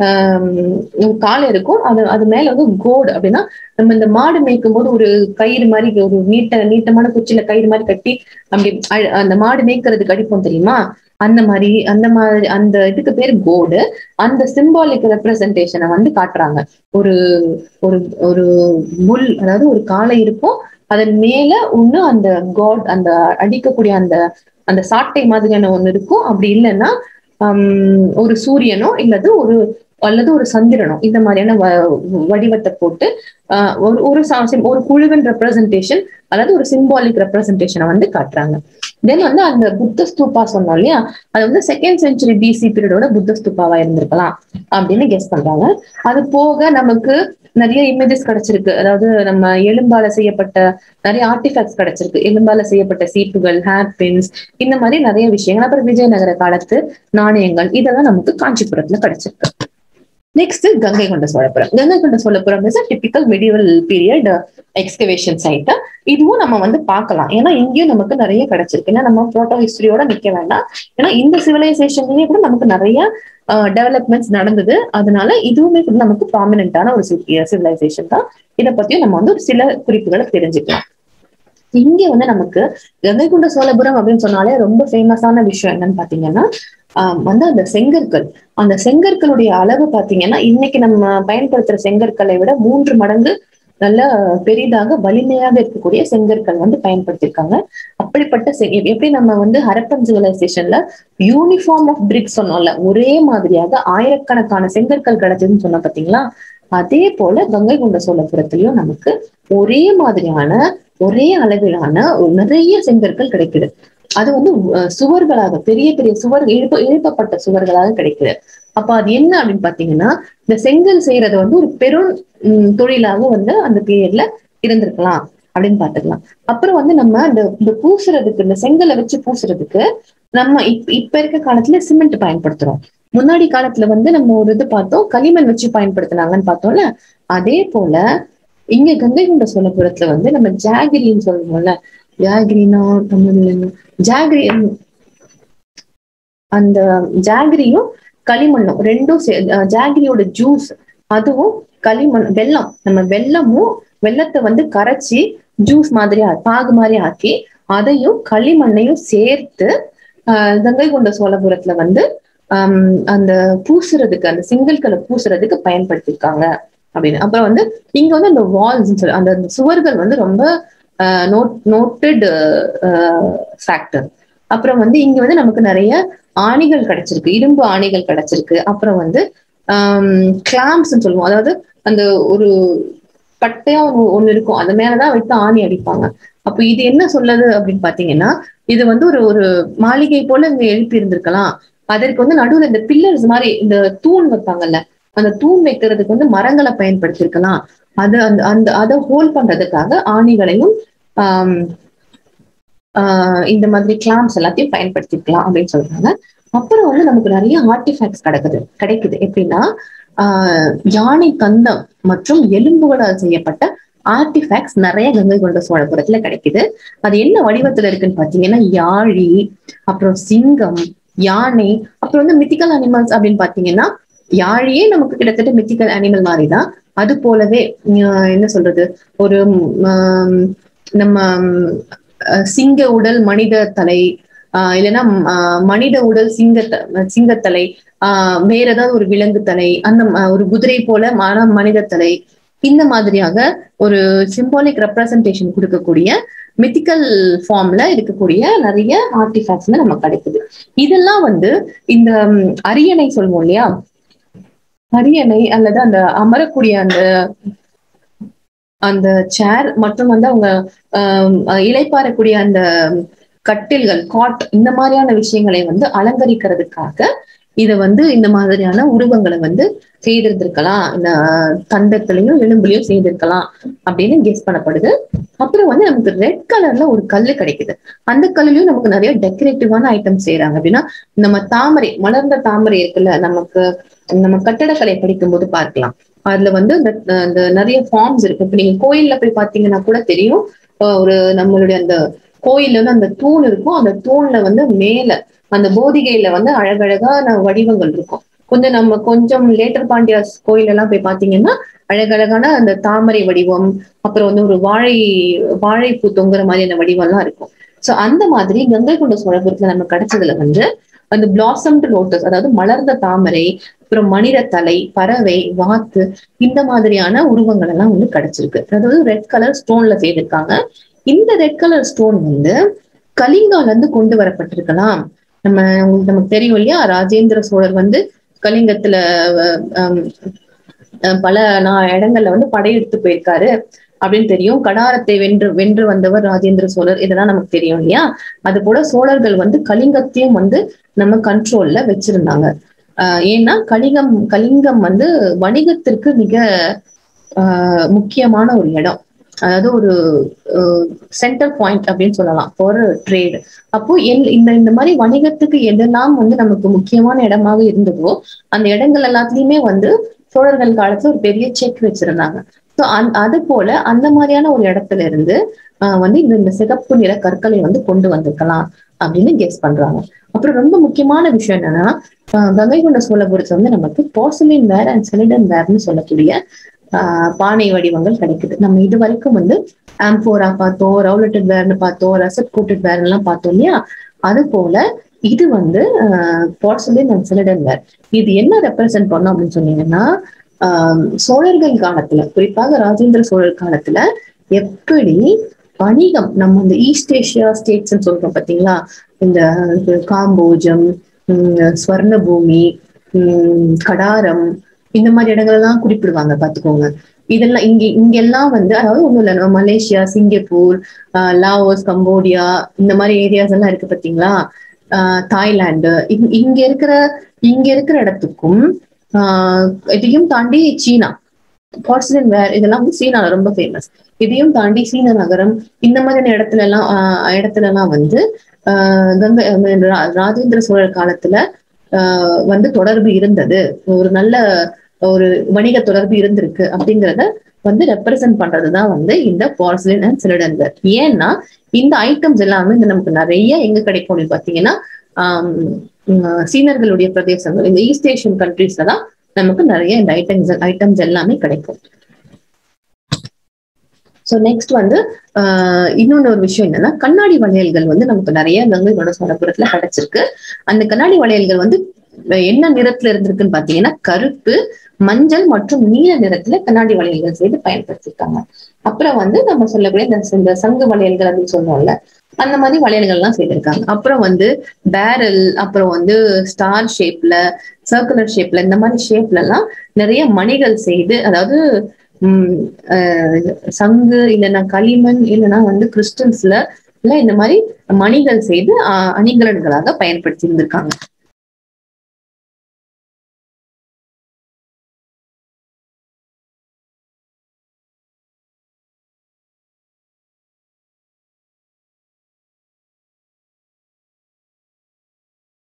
S1: ஆஹ் காளை இருக்கும் அது அது மேல வந்து கோடு அப்படின்னா நம்ம இந்த மாடு மேய்க்கும் போது ஒரு கயிறு மாதிரி ஒரு நீட்ட நீட்டமான குச்சியில கயிறு மாதிரி கட்டி அப்படி அழ- அந்த மாடு மேய்க்கிறதுக்கு அடிப்போம் தெரியுமா அந்த மாதிரி அந்த மாதிரி அந்த இதுக்கு பேர் கோடு அந்த சிம்பாலிக் ரெப்ரசன்டேஷனை வந்து காட்டுறாங்க ஒரு ஒரு ஒரு முள் அதாவது ஒரு காளை இருக்கும் அதன் மேல ஒண்ணு அந்த காட் அந்த அடிக்கக்கூடிய அந்த அந்த சாட்டை மாதிரியான ஒண்ணு இருக்கும் அப்படி இல்லைன்னா ஹம், ஒரு சூரியனோ இல்லது ஒரு அல்லது ஒரு சந்திரனோ இந்த மாதிரியான வ- வடிவத்தை போட்டு ஆஹ், ஒரு ஒரு சா- sim- ஒரு குழுவின் ரெப்ரசன்டேஷன் அதாவது ஒரு சிம்பாலிக் ரெப்ரசன்டேஷனை வந்து காட்டுறாங்க தென் வந்து அந்த புத்த ஸ்தூபா சொன்னோம் இல்லையா அது வந்து செகண்ட் செஞ்சுரி பிசி பீரியடோட புத்த ஸ்தூபாவா இருந்திருக்கலாம் அப்படின்னு கெஸ் பண்றாங்க அது போக நமக்கு நிறைய இமேஜஸ் கிடைச்சிருக்கு அதாவது நம்ம எலும்பால செய்யப்பட்ட நிறைய ஆர்டிஃபேக்ட்ஸ் கிடைச்சிருக்கு எலும்பால செய்யப்பட்ட சீப்புகள் ஹேர் பின்ஸ் இந்த மாதிரி நிறைய விஷயங்கள் அப்புறம் விஜயநகர காலத்து நாணயங்கள் இதெல்லாம் நமக்கு காஞ்சிபுரத்துல கிடைச்சிருக்கு next Ganga Konda Cholapuram Gangai Konda Cholapuram is typical medieval period excavation site இதுவும் நம்ம வந்து பார்க்கலாம் ஏன்னா இங்கேயும் நமக்கு நிறைய கிடைச்சிருக்கு ஏன்னா நம்ம போட்டோ ஹிஸ்டரியோட நிக்க வேண்டாம் ஏன்னா இந்த சிவிலைசேஷன்லயே கூட நமக்கு நிறைய டெவலப்மெண்ட்ஸ் நடந்தது அதனால இதுவுமே கூட நமக்கு ப்ராமினென்டான ஒரு சிவிலைசேஷன் தான் இதை பத்தியும் நம்ம வந்து ஒரு சில குறிப்புகளை தெரிஞ்சுக்கலாம் இங்க வந்து நமக்கு கங்கை கொண்ட சோழபுரம் அப்படின்னு சொன்னாலே ரொம்ப ஃபேமஸான விஷயம் என்னன்னு பாத்தீங்கன்னா ஆஹ் வந்து அந்த செங்கற்கள் அந்த செங்கற்களுடைய அளவு பாத்தீங்கன்னா இன்னைக்கு நம்ம பயன்படுத்துற செங்கற்களை விட மூன்று மடங்கு நல்ல பெரிதாக வலிமையாக இருக்கக்கூடிய செங்கற்கள் வந்து பயன்படுத்தியிருக்காங்க அப்படிப்பட்ட செ- எப்- எப்படி நம்ம வந்து ஹரப்பன் சிவிலைசேஷன்ல யூனிஃபார்ம் ஆஃப் பிரிக்ஸ் சொன்னோம்ல ஒரே மாதிரியாக ஆயிரக்கணக்கான செங்கற்கள் கிடைச்சதுன்னு சொன்ன பாத்தீங்களா அதே போல கங்கை கொண்ட சோழபுரத்திலயும் நமக்கு ஒரே மாதிரியான ஒரே அளவிலான நிறைய செங்கற்கள் கிடைக்குது அது வந்து அஹ், சுவர்களாக பெரிய பெரிய சுவர் எழுப்ப எழுப்பப்பட்ட சுவர்களாக கிடைக்குது அப்ப அது என்ன அப்படின்னு பாத்தீங்கன்னா இந்த செங்கல் செய்யறது வந்து ஒரு பெரும் உம், தொழிலாக வந்து அந்த பீரியட்ல இருந்திருக்கலாம் அப்படின்னு பாத்துக்கலாம் அப்புறம் வந்து நம்ம இந்த இந்த பூசுறதுக்கு இந்த செங்கலை வச்சு பூசுறதுக்கு நம்ம இப்ப இப்ப இருக்க காலத்துல சிமெண்ட் பயன்படுத்துறோம் முன்னாடி காலத்துல வந்து நம்ம ஒரு இது பார்த்தோம் களிமண் வச்சு பயன்படுத்தினாங்கன்னு பார்த்தோம்ல அதே போல இங்க கங்கை கொண்ட சோழபுரத்துல வந்து நம்ம ஜாகிரின்னு சொல்லுவோம்ல ஜாகிரினா தமிழ்ல என்ன? ஜாகிரி அந்த ஜாகிரியும் களிமண்ணும் ரெண்டும் சே- அஹ் ஜாகிரியோட ஜூஸ் அதுவும் களிமண் வெல்லம் நம்ம வெல்லமும் வெல்லத்தை வந்து கரைச்சி ஜூஸ் மாதிரி ஆ- பாகு மாதிரி ஆக்கி அதையும் களிமண்ணையும் சேர்த்து ஆஹ் கங்கை கொண்ட சோழபுரத்துல வந்து ஆம், அந்த பூசுறதுக்கு அந்த சிங்கிள் கலர் பூசுறதுக்கு பயன்படுத்தியிருக்காங்க அப்படின்னு அப்புறம் வந்து இங்க வந்து அந்த வால்ஸ் சொல்லி அந்த அந்த சுவர்கள் வந்து ரொம்ப நோட் நோட்டட் ஃபேக்டர் அப்புறம் வந்து இங்க வந்து நமக்கு நிறைய ஆணிகள் கிடைச்சிருக்கு இரும்பு ஆணிகள் கிடைச்சிருக்கு அப்புறம் வந்து கிளாம்ஸ் சொல்லுவோம் அதாவது அந்த ஒரு பட்டையா ஒண்ணு ஒண்ணு இருக்கும் அது மேலதான் வைத்து ஆணி அடிப்பாங்க அப்போ இது என்ன சொல்லுது அப்படின்னு பாத்தீங்கன்னா இது வந்து ஒரு ஒரு மாளிகை போல இங்க எழுப்பி இருந்திருக்கலாம் அதற்கு வந்து நடுவுல இந்த பில்லர்ஸ் மாதிரி இந்த தூண் வைப்பாங்கல்ல அந்த தூண் வைக்கிறதுக்கு வந்து மரங்களை பயன்படுத்தியிருக்கலாம் அது அந்த அந்த அதை ஹோல்ட் பண்றதுக்காக ஆணிகளையும் ஆம், ஆஹ் இந்த மாதிரி கிளாம்ஸ் எல்லாத்தையும் பயன்படுத்திக்கலாம் அப்படின்னு சொல்றாங்க அப்புறம் வந்து நமக்கு நிறைய ஆர்டிஃபேக்ட்ஸ் கிடைக்குது கிடைக்குது எப்படின்னா ஆஹ் யானை கந்தம் மற்றும் எலும்புகளால் செய்யப்பட்ட ஆர்டிஃபேக்ட்ஸ் நிறைய கங்கை கொண்ட சோழபுரத்துல கிடைக்குது அது என்ன வடிவத்துல இருக்குன்னு பாத்தீங்கன்னா யாழி அப்புறம் சிங்கம் யானை அப்புறம் வந்து மித்திக்கல் அனிமல்ஸ் அப்படின்னு பாத்தீங்கன்னா யாழியே நமக்கு கிட்டத்தட்ட மித்திக்கல் அனிமல் மாதிரி தான் அது போலவே ஆஹ் என்ன சொல்றது ஒரு ஆம், நம்ம ஆஹ் சிங்க உடல் மனித தலை ஆஹ் இல்லைன்னா ஆஹ் மனித உடல் சிங்க சிங்கத்தலை ஆஹ் வேற ஏதாவது ஒரு விலங்கு தலை அந்த ம- ஒரு குதிரை போல மன மனித தலை இந்த மாதிரியாக ஒரு சிம்பாலிக் ரெப்ரசன்டேஷன் கொடுக்கக்கூடிய மித்திக்கல் ஃபார்ம்ல இருக்கக்கூடிய நிறைய ஆர்டிஃபேக்ட்ஸ் நம்ம கிடைக்குது இதெல்லாம் வந்து இந்த ம், அரியணை சொல்லுவோம் இல்லையா அரியணை அல்லது அந்த அமரக்கூடிய அந்த அந்த சேர் மற்றும் வந்து அவங்க ஆஹ் இளைப்பாறக்கூடிய அந்த கட்டில்கள் காட் இந்த மாதிரியான விஷயங்களை வந்து அலங்கரிக்கிறதுக்காக இத வந்து இந்த மாதிரியான உருவங்களை வந்து செய்திருந்திருக்கலாம் இந்த தந்தத்திலையும் எலும்புலையும் செய்திருக்கலாம் அப்படின்னு கெஸ் பண்ணப்படுது அப்புறம் வந்து நமக்கு ரெட் கலர்ல ஒரு கல்லு கிடைக்குது அந்த கல்லுலயும் நமக்கு நிறைய டெக்கரேட்டிவான ஐட்டம் செய்யறாங்க அப்படின்னா நம்ம தாமரை மலர்ந்த தாமரை இருக்குல்ல நமக்கு நம்ம கட்டடக்கலை படிக்கும் போது பார்க்கலாம் அதுல வந்து இந்த அந்த நிறைய ஃபார்ம்ஸ் இருக்கு இப்ப நீங்க கோயில்ல போய் பாத்தீங்கன்னா கூட தெரியும் அஹ் ஒரு நம்மளுடைய அந்த கோயில்ல வந்து அந்த தூண் இருக்கும் அந்த தூண்ல வந்து மேல அந்த போதிகையில வந்து அழகழகான வடிவங்கள் இருக்கும் கொஞ்சம் நம்ம கொஞ்சம் லேட்டர் பாண்டியாஸ் கோயில் எல்லாம் போய் பாத்தீங்கன்னா அழகழகான அந்த தாமரை வடிவம் அப்புறம் வந்து ஒரு வாழை வாழைப்பூ தொங்குற மாதிரியான வடிவம்லாம் இருக்கும் சோ அந்த மாதிரி கங்கை கொண்ட சோழபுரத்துல நம்ம கிடைச்சதுல வந்து அந்த பிளாசம்டு லோட்டஸ் அதாவது மலர்ந்த தாமரை அப்புறம் மனித தலை பறவை வாத்து இந்த மாதிரியான உருவங்கள் எல்லாம் வந்து கிடைச்சிருக்கு அதாவது ரெட் கலர் ஸ்டோன்ல செய்திருக்காங்க இந்த ரெட் கலர் ஸ்டோன் வந்து கலிங்கால இருந்து கொண்டு வரப்பட்டிருக்கலாம் நம்ம உங்களுக்கு நமக்கு தெரியும் இல்லையா ராஜேந்திர சோழர் வந்து கலிங்கத்துல அஹ், ஹம், அஹ், பல நா- இடங்கள்ல வந்து படையெடுத்து போயிருக்காரு அப்படின்னு தெரியும் கடாரத்தை வென்று வென்று வந்தவர் ராஜேந்திர சோழர் இதெல்லாம் நமக்கு தெரியும் இல்லையா அது போல சோழர்கள் வந்து கலிங்கத்தையும் வந்து நம்ம கண்ட்ரோல்ல வச்சிருந்தாங்க ஆஹ் ஏன்னா கலிங்கம் கலிங்கம் வந்து வணிகத்திற்கு மிக ஆஹ் முக்கியமான ஒரு இடம் அதாவது ஒரு சென்டர் பாயிண்ட் அப்படின்னு சொல்லலாம் ஃபார் ட்ரேடு அப்போ எல்- இந்த இந்த மாதிரி வணிகத்துக்கு எதெல்லாம் வந்து நமக்கு முக்கியமான இடமாக இருந்ததோ அந்த இடங்கள் எல்லாத்துலயுமே வந்து சோழர்கள் காலத்துல ஒரு பெரிய செக் வச்சிருந்தாங்க ஸோ அந் அது போல அந்த மாதிரியான ஒரு இடத்துல இருந்து ஆஹ் வந்து இந்த இந்த சிகப்பு நிற கற்களை வந்து கொண்டு வந்திருக்கலாம் அப்படின்னு கெஸ் பண்றாங்க அப்புறம் ரொம்ப முக்கியமான விஷயம் என்னன்னா ஆஹ் கங்கை கொண்ட சோழபுரத்துல வந்து நமக்கு போர்சலின் வேர் அண்ட் செலிடன் வேர்னு சொல்லக்கூடிய ஆஹ் பானை வடிவங்கள் கிடைக்குது நம்ம இது வரைக்கும் வந்து ஆம்போரா பார்த்தோம் ரவுலட்டட் வேர்னு பார்த்தோம் ரசட் கோட்டட் வேர் எல்லாம் பார்த்தோம் இல்லையா அது போல இது வந்து போர்சலின் அண்ட் செலிடன் வேர் இது என்ன ரெப்ரசென்ட் பண்ணோம் அப்படின்னு சொன்னீங்கன்னா ஆஹ் சோழர்கள் காலத்துல குறிப்பாக ராஜேந்திர சோழர் காலத்துல எப்படி வணிகம் நம்ம இந்த ஈஸ்ட் ஏஷியா ஸ்டேட்ஸ் சொல்றோம் பாத்தீங்களா இந்த இது காம்போஜம் உம் ஸ்வர்ண பூமி உம் கடாரம் இந்த மாதிரி இடங்கள் எல்லாம் குறிப்பிடுவாங்க பாத்துக்கோங்க இதெல்லாம் இங்க இங்கெல்லாம் வந்து அதாவது ஒண்ணும் இல்ல நம்ம மலேசியா சிங்கப்பூர் ஆஹ் லாவோஸ் கம்போடியா இந்த மாதிரி ஏரியாஸ் எல்லாம் இருக்கு பாத்தீங்களா ஆஹ் தாய்லாந்து இங்க- இங்க இருக்கிற இங்க இருக்கிற இடத்துக்கும் ஆஹ் இதையும் தாண்டி சீனா போர்சலின் வேர் இதெல்லாம் வந்து சீனால ரொம்ப ஃபேமஸ் இதையும் தாண்டி சீன நகரம் இந்த மாதிரியான இடத்துல எல்லாம் ஆஹ் இடத்துல எல்லாம் வந்து ஆஹ் கங்கை அஹ் ரா- ராஜேந்திர சோழர் காலத்துல ஆஹ் வந்து தொடர்பு இருந்தது ஒரு நல்ல ஒரு வணிக தொடர்பு இருந்திருக்கு அப்படிங்கறத வந்து ரெப்ரசென்ட் பண்றதுதான் வந்து இந்த போர்சலின் அண்ட் சிலிடன் வேர் ஏன்னா இந்த ஐட்டம்ஸ் எல்லாமே இந்த நமக்கு நிறைய எங்க கிடைக்கும் அப்படின்னு பாத்தீங்கன்னா ஆஹ் உம் சீனர்களுடைய பிரதேசங்கள் இந்த ஈஸ்ட் ஏஷியன் கண்ட்ரீஸ்ல தான் நமக்கு நிறைய இந்த ஐட்டம்ஸ் ஐட்டம்ஸ் எல்லாமே கிடைக்கும் ஸோ நெக்ஸ்ட் வந்து ஆஹ் இன்னொன்னு ஒரு விஷயம் என்னன்னா கண்ணாடி வளையல்கள் வந்து நமக்கு நிறைய கங்கை கொண்ட சோழபுரத்துல கிடைச்சிருக்கு அந்த கண்ணாடி வளையல்கள் வந்து என்ன நிறத்துல இருந்திருக்குன்னு பாத்தீங்கன்னா கருப்பு மஞ்சள் மற்றும் நீல நிறத்துல கண்ணாடி வளையல்கள் செய்து பயன்படுத்தியிருக்காங்க அப்புறம் வந்து நம்ம சொல்லக்கூடிய இந்த இந்த சங்கு வளையல்கள் அப்படின்னு சொன்னோம்ல அந்த மாதிரி வளையல்கள் எல்லாம் செய்திருக்காங்க அப்புறம் வந்து பேரல் அப்புறம் வந்து ஸ்டார் ஷேப்ல சர்க்குலர் ஷேப்ல இந்த மாதிரி ஷேப்ல எல்லாம் நிறைய மணிகள் செய்து அதாவது உம் அஹ் சங்கு இல்லைன்னா களிமண் இல்லைன்னா வந்து கிறிஸ்டல்ஸ்ல இல்ல இந்த மாதிரி மணிகள் செய்து அஹ் அணிகலன்களாக பயன்படுத்தி இருந்திருக்காங்க